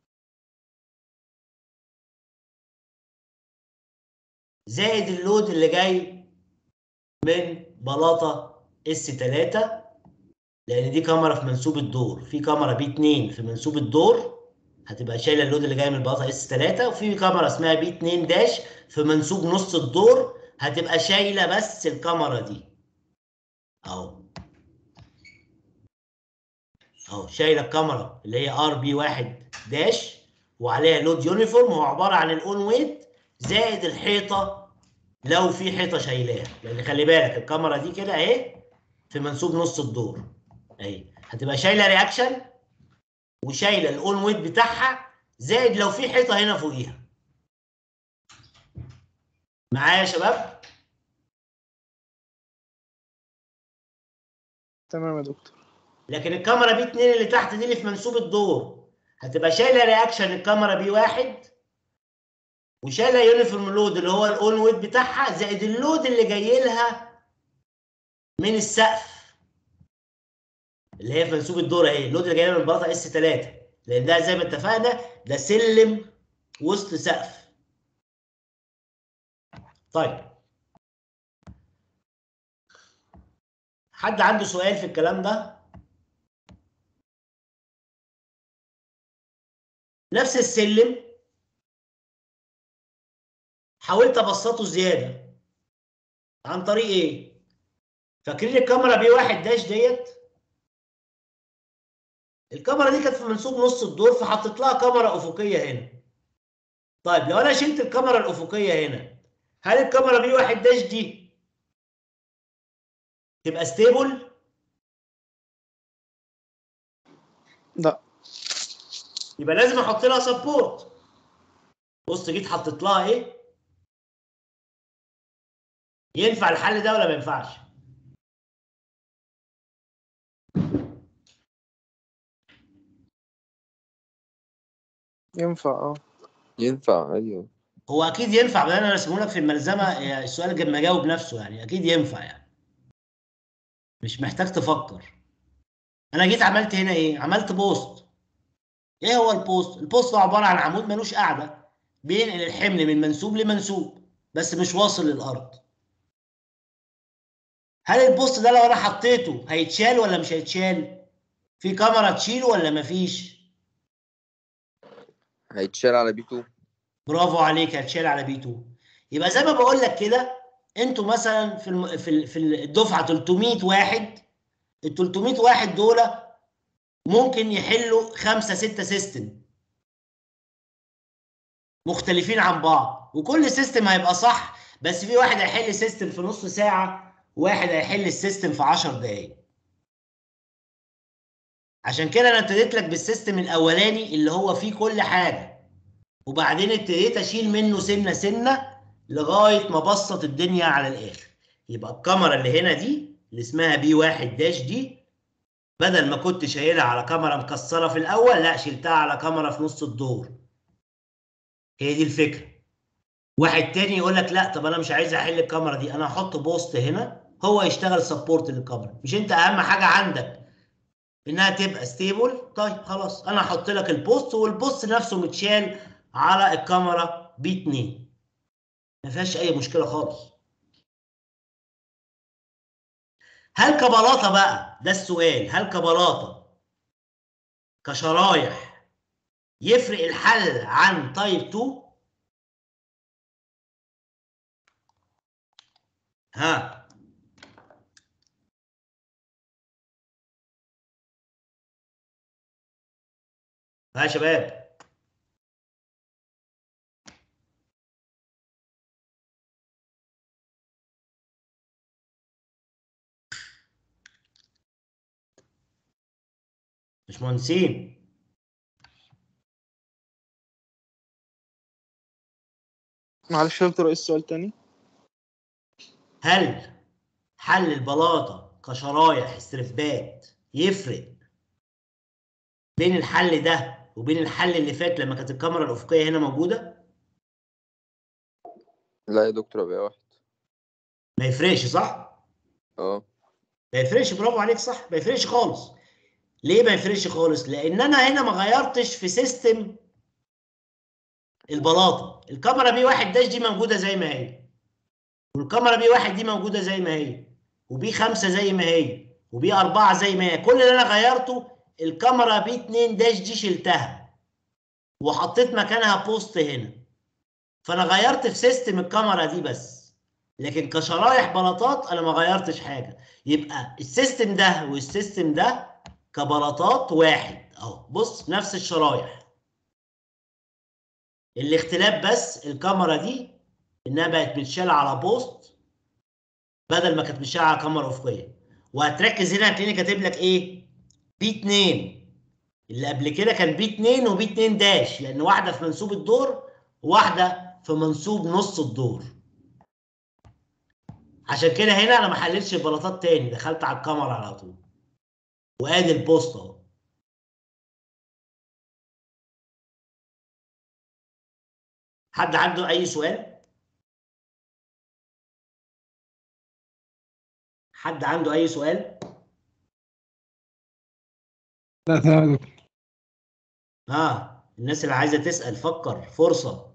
زائد اللود اللي جاي من بلاطه اس 3 لان دي كاميرا في منسوب الدور في كاميرا بي 2 في منسوب الدور هتبقى شايله اللود اللي جاي من البلاطه اس 3 وفي كاميرا اسمها بي 2 داش في منسوب نص الدور هتبقى شايله بس الكاميرا دي اهو اهو شايله الكاميرا اللي هي ار بي 1 داش وعليها لود يونيفورم هو عباره عن الاون ويت زائد الحيطه لو في حيطه شايلاها لان خلي بالك الكاميرا دي كده اهي في منسوب نص الدور اهي هتبقى شايله رياكشن وشايله الاون ويت بتاعها زائد لو في حيطه هنا فوقيها معايا يا شباب تمام يا دكتور لكن الكاميرا بي 2 اللي تحت دي اللي في منسوب الدور هتبقى شايله رياكشن الكاميرا بي 1 وشايله يونيفورم لود اللي هو الاون ويت بتاعها زائد اللود اللي جاي لها من السقف اللي هي في منسوب الدور اهي اللود اللي جاي لها من البلاطه اس 3 لان ده زي ما اتفقنا ده سلم وسط سقف طيب حد عنده سؤال في الكلام ده نفس السلم حاولت ابسطه زياده عن طريق ايه فاكرين الكاميرا بي واحد داش ديت الكاميرا دي كانت في منسوب نص الدور فحطيت لها كاميرا افقيه هنا طيب لو انا شلت الكاميرا الافقيه هنا هل الكاميرا بي واحد داش دي تبقى ستيبل لا يبقى لازم احط لها سبورت بص جيت حطيت لها ايه ينفع الحل ده ولا ما ينفعش ينفع اه ينفع ايوه هو اكيد ينفع ده انا رسمه لك في الملزمه يعني السؤال جاب مجاوب نفسه يعني اكيد ينفع يعني مش محتاج تفكر انا جيت عملت هنا ايه عملت بوست ايه هو البوست البوست هو عباره عن عمود ملوش قاعده بينقل الحمل من منسوب لمنسوب بس مش واصل للارض هل البوست ده لو انا حطيته هيتشال ولا مش هيتشال في كاميرا تشيله ولا مفيش هيتشال على بي 2 برافو عليك هتشال على بي 2 يبقى زي ما بقول لك كده انتوا مثلا في الم... في ال- في الدفعه 300 واحد ال 300 واحد دول ممكن يحلوا خمسه سته سيستم مختلفين عن بعض وكل سيستم هيبقى صح بس في واحد هيحل سيستم في نص ساعه واحد هيحل السيستم في 10 دقايق عشان كده انا ابتديت لك بالسيستم الاولاني اللي هو فيه كل حاجه وبعدين ابتديت اشيل منه سنه سنه لغايه ما بسط الدنيا على الاخر يبقى الكاميرا اللي هنا دي اللي اسمها بي واحد داش دي بدل ما كنت شايلها على كاميرا مكسره في الاول لا شلتها على كاميرا في نص الدور هي دي الفكره واحد تاني يقول لك لا طب انا مش عايز احل الكاميرا دي انا هحط بوست هنا هو يشتغل سبورت للكاميرا مش انت اهم حاجه عندك انها تبقى ستيبل طيب خلاص انا هحط لك البوست والبوست نفسه متشال على الكاميرا بي 2 ما فيهاش اي مشكله خالص هل كبلاطه بقى ده السؤال هل كبلاطه كشرايح يفرق الحل عن تايب 2 ها ها يا شباب مش مهندسين معلش يا دكتور ايه السؤال تاني هل حل البلاطه كشرايح استرفبات يفرق بين الحل ده وبين الحل اللي فات لما كانت الكاميرا الافقيه هنا موجوده لا يا دكتور ابقى واحد ما يفرقش صح اه ما يفرقش برافو عليك صح ما يفرقش خالص ليه ما يفرقش خالص لان انا هنا ما غيرتش في سيستم البلاطه الكاميرا بي واحد داش دي موجوده زي ما هي والكاميرا بي واحد دي موجوده زي ما هي وبي خمسة زي ما هي وبي أربعة زي ما هي كل اللي أنا غيرته الكاميرا بي اتنين داش دي شلتها وحطيت مكانها بوست هنا فأنا غيرت في سيستم الكاميرا دي بس لكن كشرايح بلاطات أنا ما غيرتش حاجة يبقى السيستم ده والسيستم ده كبلاطات واحد اهو بص نفس الشرايح الاختلاف بس الكاميرا دي انها بقت متشاله على بوست بدل ما كانت متشاله على كاميرا افقيه وهتركز هنا هتلاقيني كاتب لك ايه بي 2 اللي قبل كده كان بي 2 وبي 2 داش لان واحده في منسوب الدور وواحده في منسوب نص الدور عشان كده هنا انا ما حللتش البلاطات تاني دخلت على الكاميرا على طول وادي البوست اهو حد عنده اي سؤال حد عنده اي سؤال لا تمام يا دكتور ها الناس اللي عايزه تسال فكر فرصه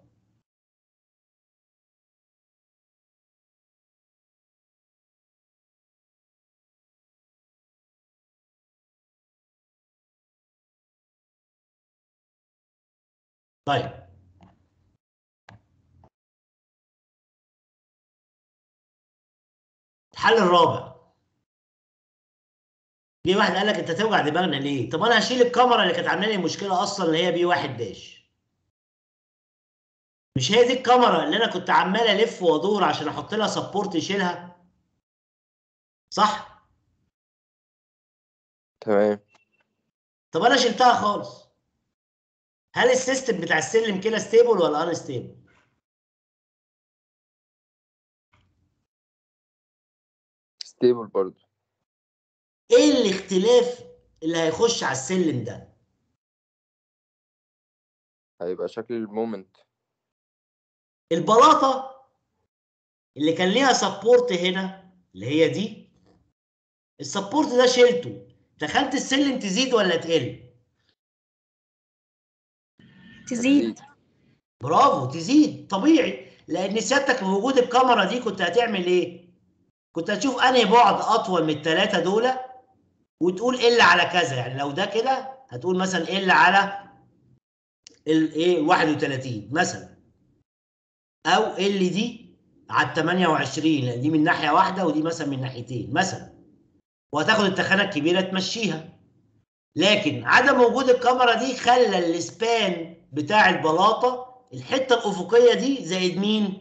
طيب الحل الرابع جه واحد قال لك انت توجع دماغنا ليه؟ طب انا هشيل الكاميرا اللي كانت عامله لي مشكله اصلا اللي هي بي واحد داش. مش هي دي الكاميرا اللي انا كنت عمال الف وادور عشان احط لها سبورت يشيلها؟ صح؟ تمام طب انا شلتها خالص. هل السيستم بتاع السلم كده ستيبل ولا ان ستيبل؟ ستيبل برضو ايه الاختلاف اللي هيخش على السلم ده؟ هيبقى شكل المومنت البلاطه اللي كان ليها سبورت هنا اللي هي دي السبورت ده شلته تخنت السلم تزيد ولا تقل؟ تزيد برافو تزيد طبيعي لان سيادتك بوجود الكاميرا دي كنت هتعمل ايه؟ كنت هتشوف انهي بعد اطول من الثلاثه دول وتقول ال على كذا يعني لو ده كده هتقول مثلا ال على الايه 31 مثلا او ال دي على 28 لان دي من ناحيه واحده ودي مثلا من ناحيتين مثلا وهتاخد التخانه الكبيره تمشيها لكن عدم وجود الكاميرا دي خلى السبان بتاع البلاطه الحته الافقيه دي زائد مين؟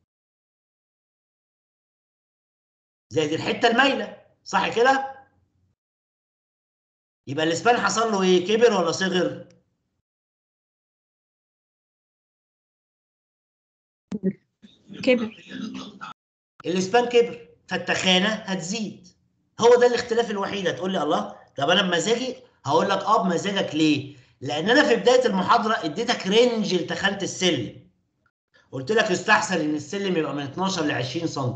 زائد الحته المايله صح كده؟ يبقى الاسبان حصل له ايه؟ كبر ولا صغر؟ كبر الاسبان كبر فالتخانه هتزيد هو ده الاختلاف الوحيد هتقول لي الله طب انا بمزاجي هقول لك اه بمزاجك ليه؟ لان انا في بدايه المحاضره اديتك رينج لتخانه السلم قلت لك يستحسن ان السلم يبقى من 12 ل 20 سم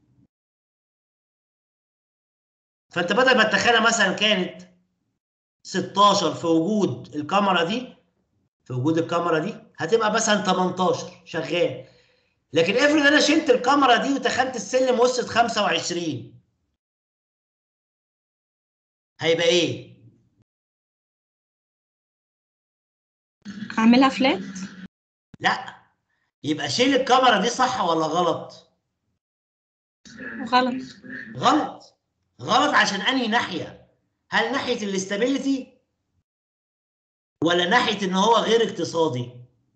فانت بدل ما التخانه مثلا كانت 16 في وجود الكاميرا دي في وجود الكاميرا دي هتبقى مثلا 18 شغال لكن افرض انا شلت الكاميرا دي وتخنت السلم وصلت 25 هيبقى ايه؟ اعملها فلات لا يبقى شيل الكاميرا دي صح ولا غلط؟ غلط غلط غلط عشان انهي ناحيه؟ هل ناحيه الاستابيليتي ولا ناحيه ان هو غير اقتصادي؟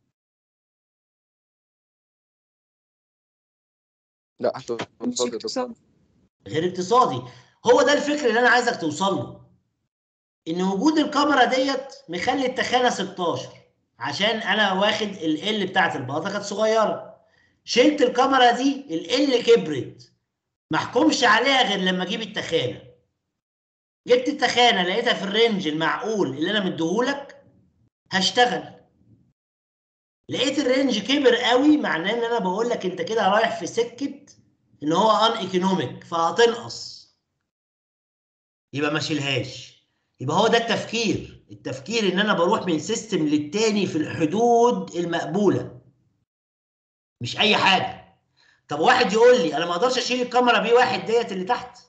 لا هتبقى مش قصاد يا دكتور. اقتصاد غير اقتصادي هو ده الفكر اللي انا عايزك توصل له ان وجود الكاميرا ديت مخلي التخانه 16 عشان انا واخد ال بتاعت البلاطه كانت صغيره شلت الكاميرا دي ال كبرت ما احكمش عليها غير لما اجيب التخانه جبت التخانه لقيتها في الرينج المعقول اللي انا مديهولك هشتغل لقيت الرينج كبر قوي معناه ان انا بقول لك انت كده رايح في سكه ان هو ان ايكونوميك فهتنقص يبقى ما اشيلهاش يبقى هو ده التفكير التفكير ان انا بروح من سيستم للتاني في الحدود المقبوله مش اي حاجه طب واحد يقول لي انا ما اقدرش اشيل الكاميرا بي واحد ديت اللي تحت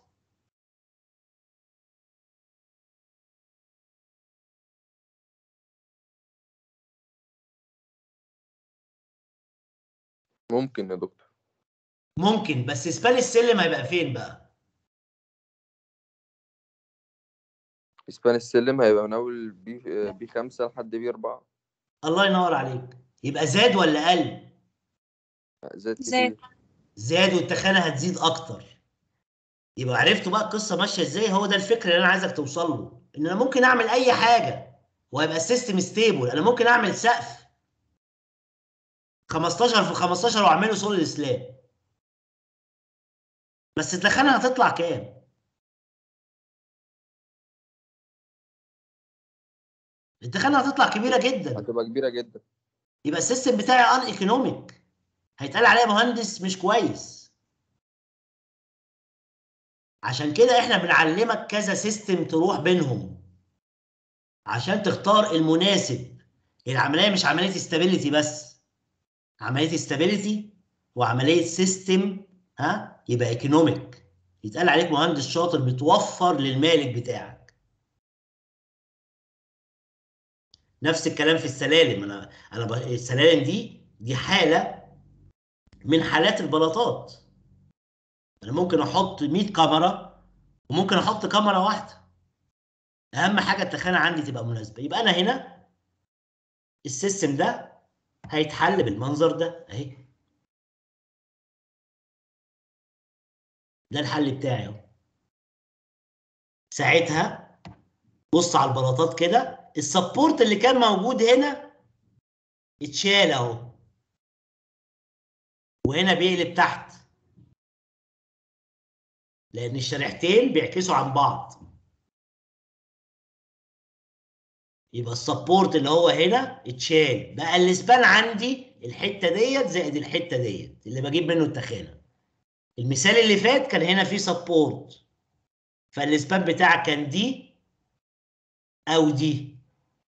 ممكن يا دكتور ممكن بس سبان السلم هيبقى فين بقى اسبان السلم هيبقى من اول بي بي خمسة لحد بي أربعة الله ينور عليك يبقى زاد ولا قل زاد زاد. كتير زاد والتخانه هتزيد اكتر يبقى عرفتوا بقى القصه ماشيه ازاي هو ده الفكر اللي انا عايزك توصل له ان انا ممكن اعمل اي حاجه وهيبقى السيستم ستيبل انا ممكن اعمل سقف 15 في 15 واعمله سوليد سلاب بس التخانه هتطلع كام التخانه هتطلع كبيره جدا هتبقى كبيرة جدا يبقى السيستم بتاعي ان ايكونوميك هيتقال عليا مهندس مش كويس عشان كده احنا بنعلمك كذا سيستم تروح بينهم عشان تختار المناسب العمليه مش عمليه استابيليتي بس عمليه استابيليتي وعمليه سيستم ها يبقى ايكونوميك يتقال عليك مهندس شاطر بتوفر للمالك بتاعك نفس الكلام في السلالم انا انا ب... السلالم دي دي حاله من حالات البلاطات انا ممكن احط 100 كاميرا وممكن احط كاميرا واحده اهم حاجه التخانه عندي تبقى مناسبه يبقى انا هنا السيستم ده هيتحل بالمنظر ده اهي ده الحل بتاعي اهو ساعتها بص على البلاطات كده السبورت اللي كان موجود هنا اتشال اهو وهنا بيقلب تحت لان الشريحتين بيعكسوا عن بعض يبقى السبورت اللي هو هنا اتشال بقى الاسبان عندي الحته ديت زائد الحته ديت اللي بجيب منه التخانه المثال اللي فات كان هنا فيه سبورت فالاسبان بتاعك كان دي او دي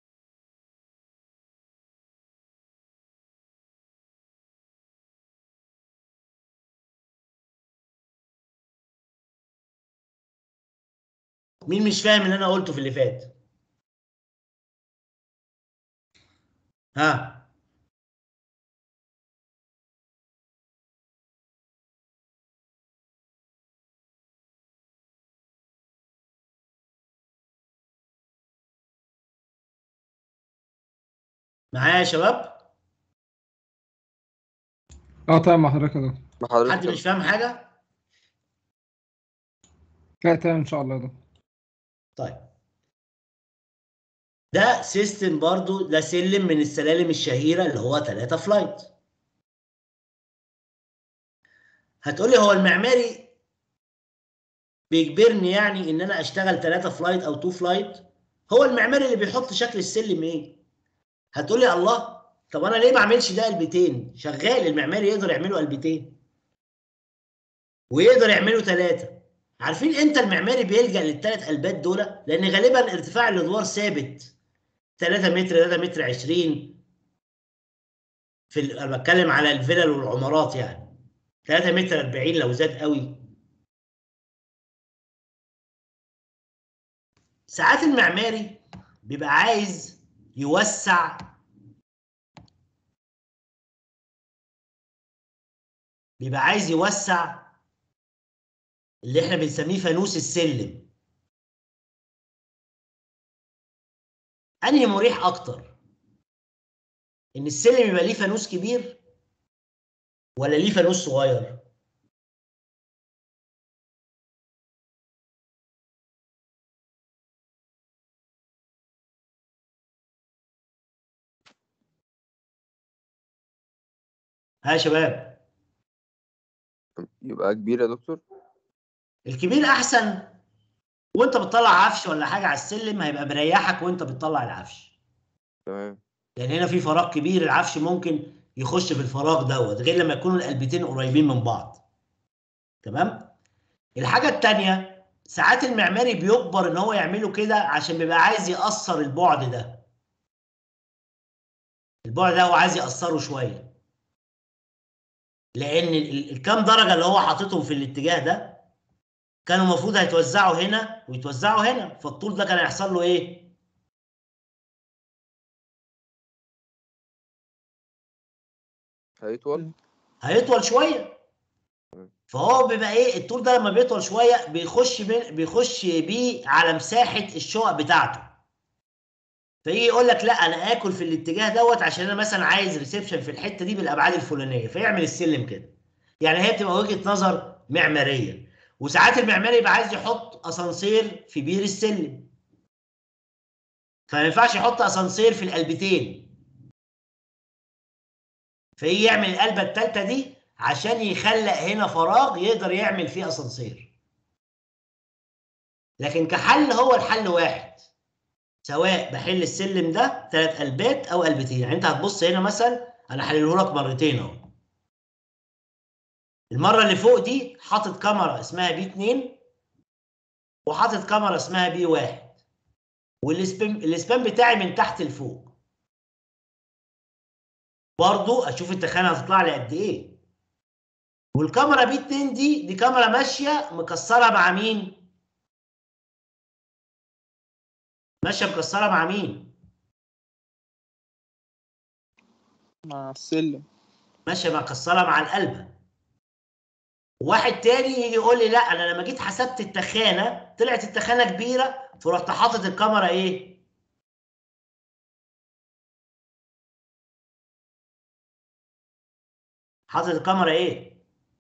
مين مش فاهم اللي انا قلته في اللي فات ها معايا يا شباب اه تمام مع حضرتك يا دكتور مع حضرتك حد مش فاهم حاجه لا تمام ان شاء الله يا دكتور طيب ده سيستم برضو ده سلم من السلالم الشهيرة اللي هو 3 فلايت هتقولي هو المعماري بيجبرني يعني ان انا اشتغل 3 فلايت او 2 فلايت هو المعماري اللي بيحط شكل السلم ايه هتقولي الله طب انا ليه ما اعملش ده قلبتين شغال المعماري يقدر يعمله قلبتين ويقدر يعمله ثلاثة عارفين امتى المعماري بيلجأ للثلاث قلبات دول لان غالبا ارتفاع الادوار ثابت 3 متر 3 متر 20 في ال- انا بتكلم على الفلل والعمارات يعني 3 متر 40 لو زاد قوي ساعات المعماري بيبقى عايز يوسع بيبقى عايز يوسع اللي احنا بنسميه فانوس السلم انهي مريح اكتر ان السلم يبقى ليه فانوس كبير ولا ليه فانوس صغير ها يا شباب يبقى كبير يا دكتور الكبير احسن وانت بتطلع عفش ولا حاجه على السلم هيبقى مريحك وانت بتطلع العفش تمام لان هنا في فراغ كبير العفش ممكن يخش في الفراغ دوت غير لما يكونوا القلبتين قريبين من بعض تمام الحاجه التانية ساعات المعماري بيجبر ان هو يعمله كده عشان بيبقى عايز يقصر البعد ده البعد ده هو عايز يقصره شويه لان ال- ال- الكام درجه اللي هو حاططهم في الاتجاه ده كانوا المفروض هيتوزعوا هنا ويتوزعوا هنا فالطول ده كان هيحصل له ايه هيطول هيطول شويه فهو بيبقى ايه الطول ده لما بيطول شويه بيخش بين بيخش بيه على مساحه الشقق بتاعته فيجي يقول لك لا انا اكل في الاتجاه دوت عشان انا مثلا عايز ريسبشن في الحته دي بالابعاد الفلانيه فيعمل السلم كده يعني هي بتبقى وجهه نظر معماريه وساعات المعماري يبقى عايز يحط اسانسير في بير السلم فما ينفعش يحط اسانسير في القلبتين فيجي يعمل القلبه الثالثه دي عشان يخلق هنا فراغ يقدر يعمل فيه اسانسير لكن كحل هو الحل واحد سواء بحل السلم ده ثلاث قلبات او قلبتين يعني انت هتبص هنا مثلا انا حلله لك مرتين اهو المره اللي فوق دي حاطط كاميرا اسمها بي 2 وحاطط كاميرا اسمها بي 1 والسبان السبان بتاعي من تحت لفوق برضو اشوف التخانه هتطلع لي قد ايه والكاميرا بي 2 دي دي كاميرا ماشيه مكسره مع مين ماشيه مكسره مع مين مع السلم ماشيه مكسره مع القلبه واحد تاني يجي يقول لي لا انا لما جيت حسبت التخانه طلعت التخانه كبيره فرحت حاطط الكاميرا ايه حاطط الكاميرا ايه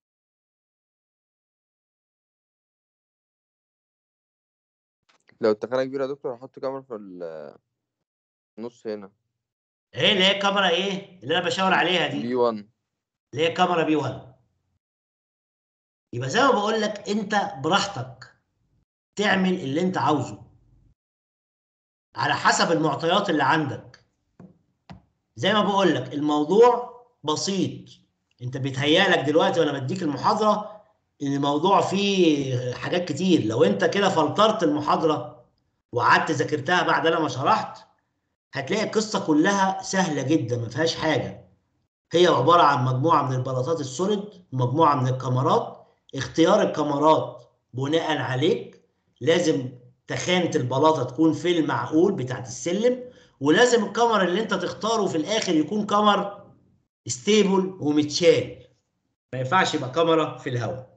لو التخانة كبيرة يا دكتور هحط كاميرا في ال- النص هنا ايه اللي هي الكاميرا ايه اللي انا بشاور عليها دي بي 1 اللي هي كاميرا بي 1 يبقى زي ما بقول لك انت براحتك تعمل اللي انت عاوزه على حسب المعطيات اللي عندك زي ما بقول لك الموضوع بسيط انت بيتهيألك دلوقتي وانا بديك المحاضرة ان الموضوع فيه حاجات كتير لو انت كده فلترت المحاضرة وقعدت ذاكرتها بعد انا ما شرحت هتلاقي القصة كلها سهلة جدا ما فيهاش حاجة هي عبارة عن مجموعة من البلاطات السوليد ومجموعة من الكاميرات اختيار الكاميرات بناء عليك لازم تخانة البلاطة تكون في المعقول بتاعت السلم ولازم الكاميرا اللي انت تختاره في الاخر يكون كاميرا ستيبل ومتشال ما ينفعش يبقى كاميرا في الهواء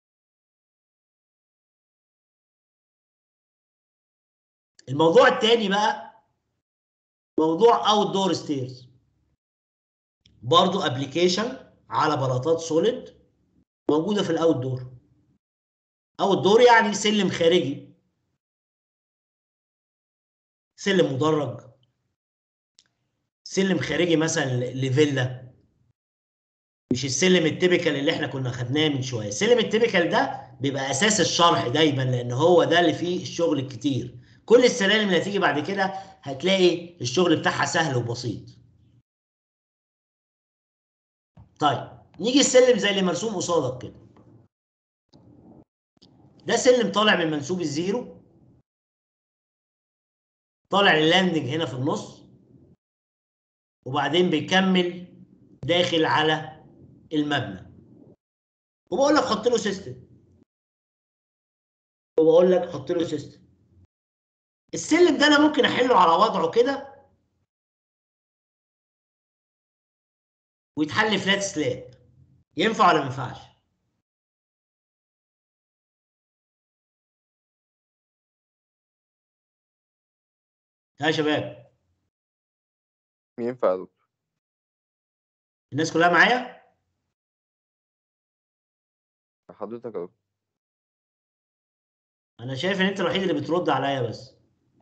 الموضوع التاني بقى موضوع اوت دور ستيرز برضو ابلكيشن على بلاطات سوليد موجوده في الاوت دور اوت دور يعني سلم خارجي سلم مدرج سلم خارجي مثلا لفيلا مش السلم التيبيكال اللي احنا كنا خدناه من شويه السلم التيبيكال ده بيبقى اساس الشرح دايما لان هو ده اللي فيه الشغل الكتير كل السلالم اللي هتيجي بعد كده هتلاقي الشغل بتاعها سهل وبسيط طيب نيجي السلم زي اللي مرسوم قصادك كده ده سلم طالع من منسوب الزيرو طالع للاندنج هنا في النص وبعدين بيكمل داخل على المبنى وبقول لك حط له سيستم وبقول لك حط له سيستم السلم ده انا ممكن احله على وضعه كده ويتحل فلات سلاب ينفع ولا ما ينفعش؟ ها يا شباب ينفع يا دكتور الناس كلها معايا؟ حضرتك يا دكتور انا شايف ان انت الوحيد اللي بترد عليا بس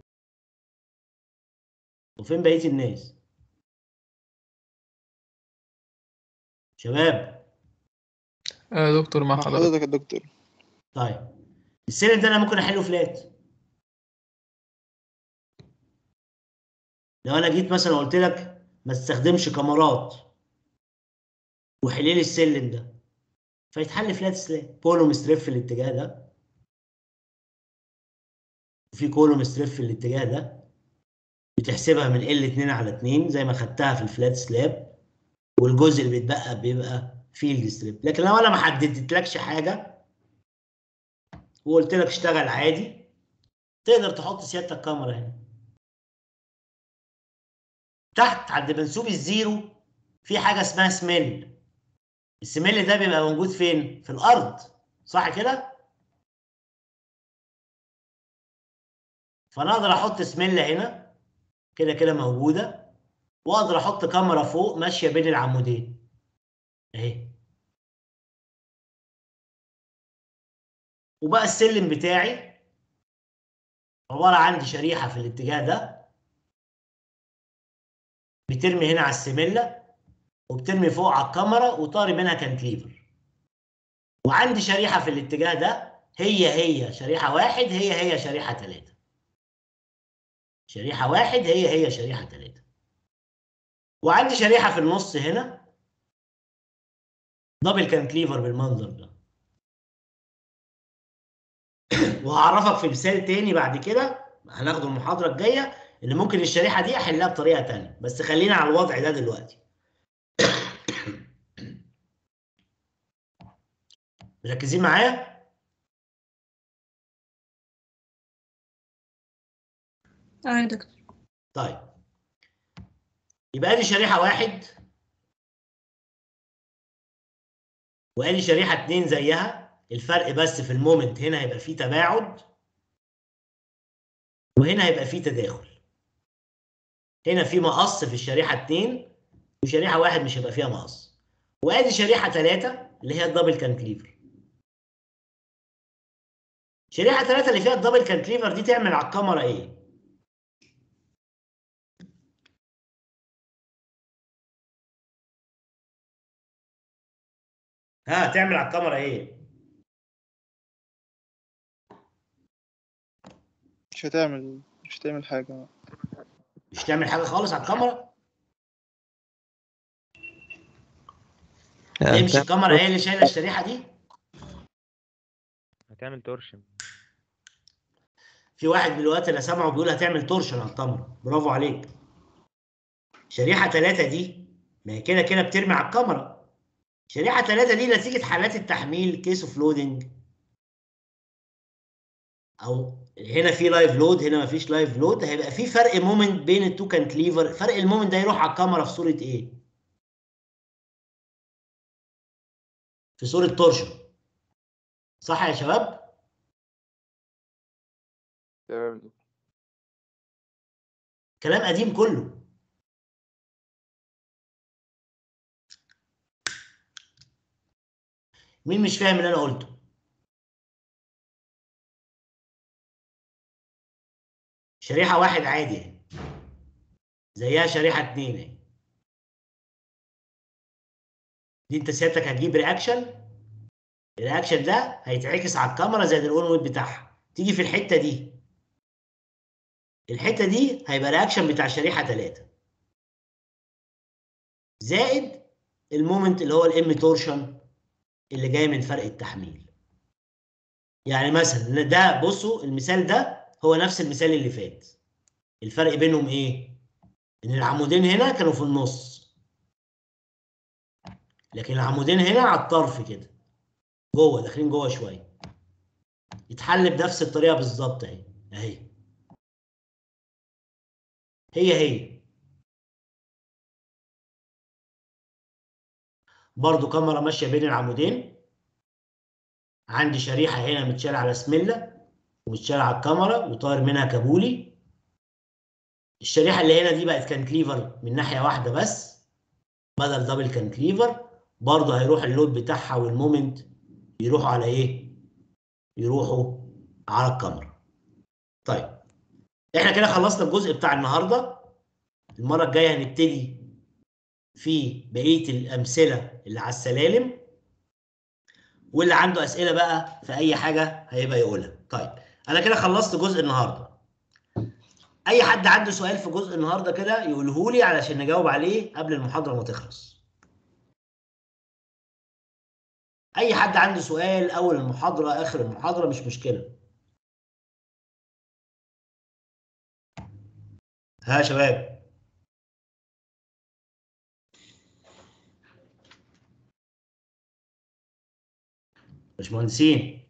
وفين بقيه الناس شباب آه دكتور مع مع حضرتك حضرتك يا دكتور طيب السلم ده انا ممكن احله فلات لو انا جيت مثلا قلت لك ما تستخدمش كاميرات وحل لي السلم ده فيتحل فلات سلاب كولوم ستريب في الاتجاه ده وفي كولوم ستريب في الاتجاه ده بتحسبها من ال 2 على 2 زي ما خدتها في الفلات سلاب والجزء اللي بيتبقى بيبقى فيلد ستريب لكن لو انا ما حددتلكش حاجه وقلت لك اشتغل عادي تقدر تحط سيادتك كاميرا هنا تحت عند منسوب الزيرو في حاجه اسمها سميل السميل ده بيبقى موجود فين في الارض صح كده فانا اقدر احط سميله هنا كده كده موجوده واقدر احط كاميرا فوق ماشيه بين العمودين اهي وبقى السلم بتاعي عباره عندي شريحه في الاتجاه ده بترمي هنا على السمله وبترمي فوق على الكاميرا وطاري منها كانتليفر وعندي شريحه في الاتجاه ده هي هي شريحه واحد هي هي شريحه ثلاثه شريحه واحد هي هي شريحه ثلاثه وعندي شريحه في النص هنا دبل كانتليفر بالمنظر ده وهعرفك في مثال تاني بعد كده هناخده المحاضره الجايه ان ممكن الشريحه دي احلها بطريقه تانيه بس خلينا على الوضع ده دلوقتي مركزين معايا اه يا دكتور طيب يبقى دي شريحه واحد وادي شريحه اتنين زيها الفرق بس في المومنت هنا هيبقى فيه تباعد وهنا هيبقى فيه تداخل هنا في مقص في الشريحه اتنين وشريحه واحد مش هيبقى فيها مقص وادي شريحه ثلاثه اللي هي الدبل كانتليفر شريحه ثلاثه اللي فيها الدبل كانتليفر دي تعمل على الكاميرا ايه؟ ها تعمل على الكاميرا ايه؟ مش هتعمل مش هتعمل حاجة مش تعمل حاجه خالص على الكاميرا ليه مش الكاميرا هي اللي شايله الشريحه دي هتعمل تورشن في واحد دلوقتي انا سامعه بيقول هتعمل تورشن على الكاميرا برافو عليك شريحه ثلاثه دي ما هي كده كده بترمي على الكاميرا شريحه ثلاثه دي نتيجه حالات التحميل كيس اوف لودنج او هنا في لايف لود هنا ما فيش لايف لود هيبقى في فرق مومنت بين التو كانتليفر فرق المومنت ده يروح على الكاميرا في صوره ايه في صوره تورشن صح يا شباب تمام كلام قديم كله مين مش فاهم اللي انا قلته شريحة واحد عادي اهي. زيها شريحة اتنين اهي. دي انت سيادتك هتجيب رياكشن الرياكشن ده هيتعكس على الكاميرا زي الاون ويب بتاعها تيجي في الحتة دي الحتة دي هيبقى رياكشن بتاع شريحة ثلاثة زائد المومنت اللي هو الام تورشن اللي جاي من فرق التحميل يعني مثلا ده بصوا المثال ده هو نفس المثال اللي فات الفرق بينهم ايه ان العمودين هنا كانوا في النص لكن العمودين هنا على الطرف كده جوه داخلين جوه شويه يتحل بنفس الطريقه بالظبط اهي اهي هي هي برضو كاميرا ماشيه بين العمودين عندي شريحه هنا متشاله على سمله ومتشاله على الكاميرا وطاير منها كابولي الشريحه اللي هنا دي بقت كانتليفر من ناحيه واحده بس بدل دبل كانتليفر برضه هيروح اللود بتاعها والمومنت يروحوا على ايه يروحوا على الكاميرا طيب احنا كده خلصنا الجزء بتاع النهارده المره الجايه هنبتدي في بقيه الامثله اللي على السلالم واللي عنده اسئله بقى في اي حاجه هيبقى يقولها طيب انا كده خلصت جزء النهارده اي حد عنده سؤال في جزء النهارده كده يقوله لي علشان نجاوب عليه قبل المحاضره ما تخلص اي حد عنده سؤال اول المحاضره اخر المحاضره مش مشكله ها يا شباب باشمهندسين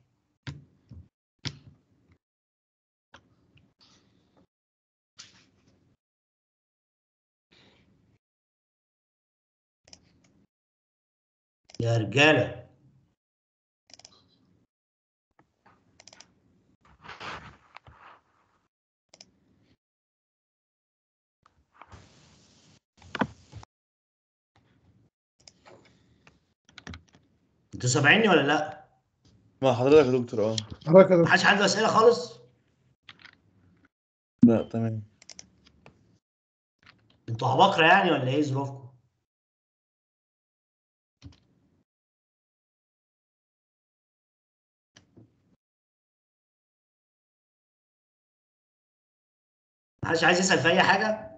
يا رجاله انتوا سامعيني ولا لا؟ مع حضرتك يا دكتور اه حضرتك يا دكتور محدش عنده اسئله خالص؟ لا تمام انتوا عباقرة يعني ولا ايه ظروفكم؟ محدش عايز يسأل في أي حاجة؟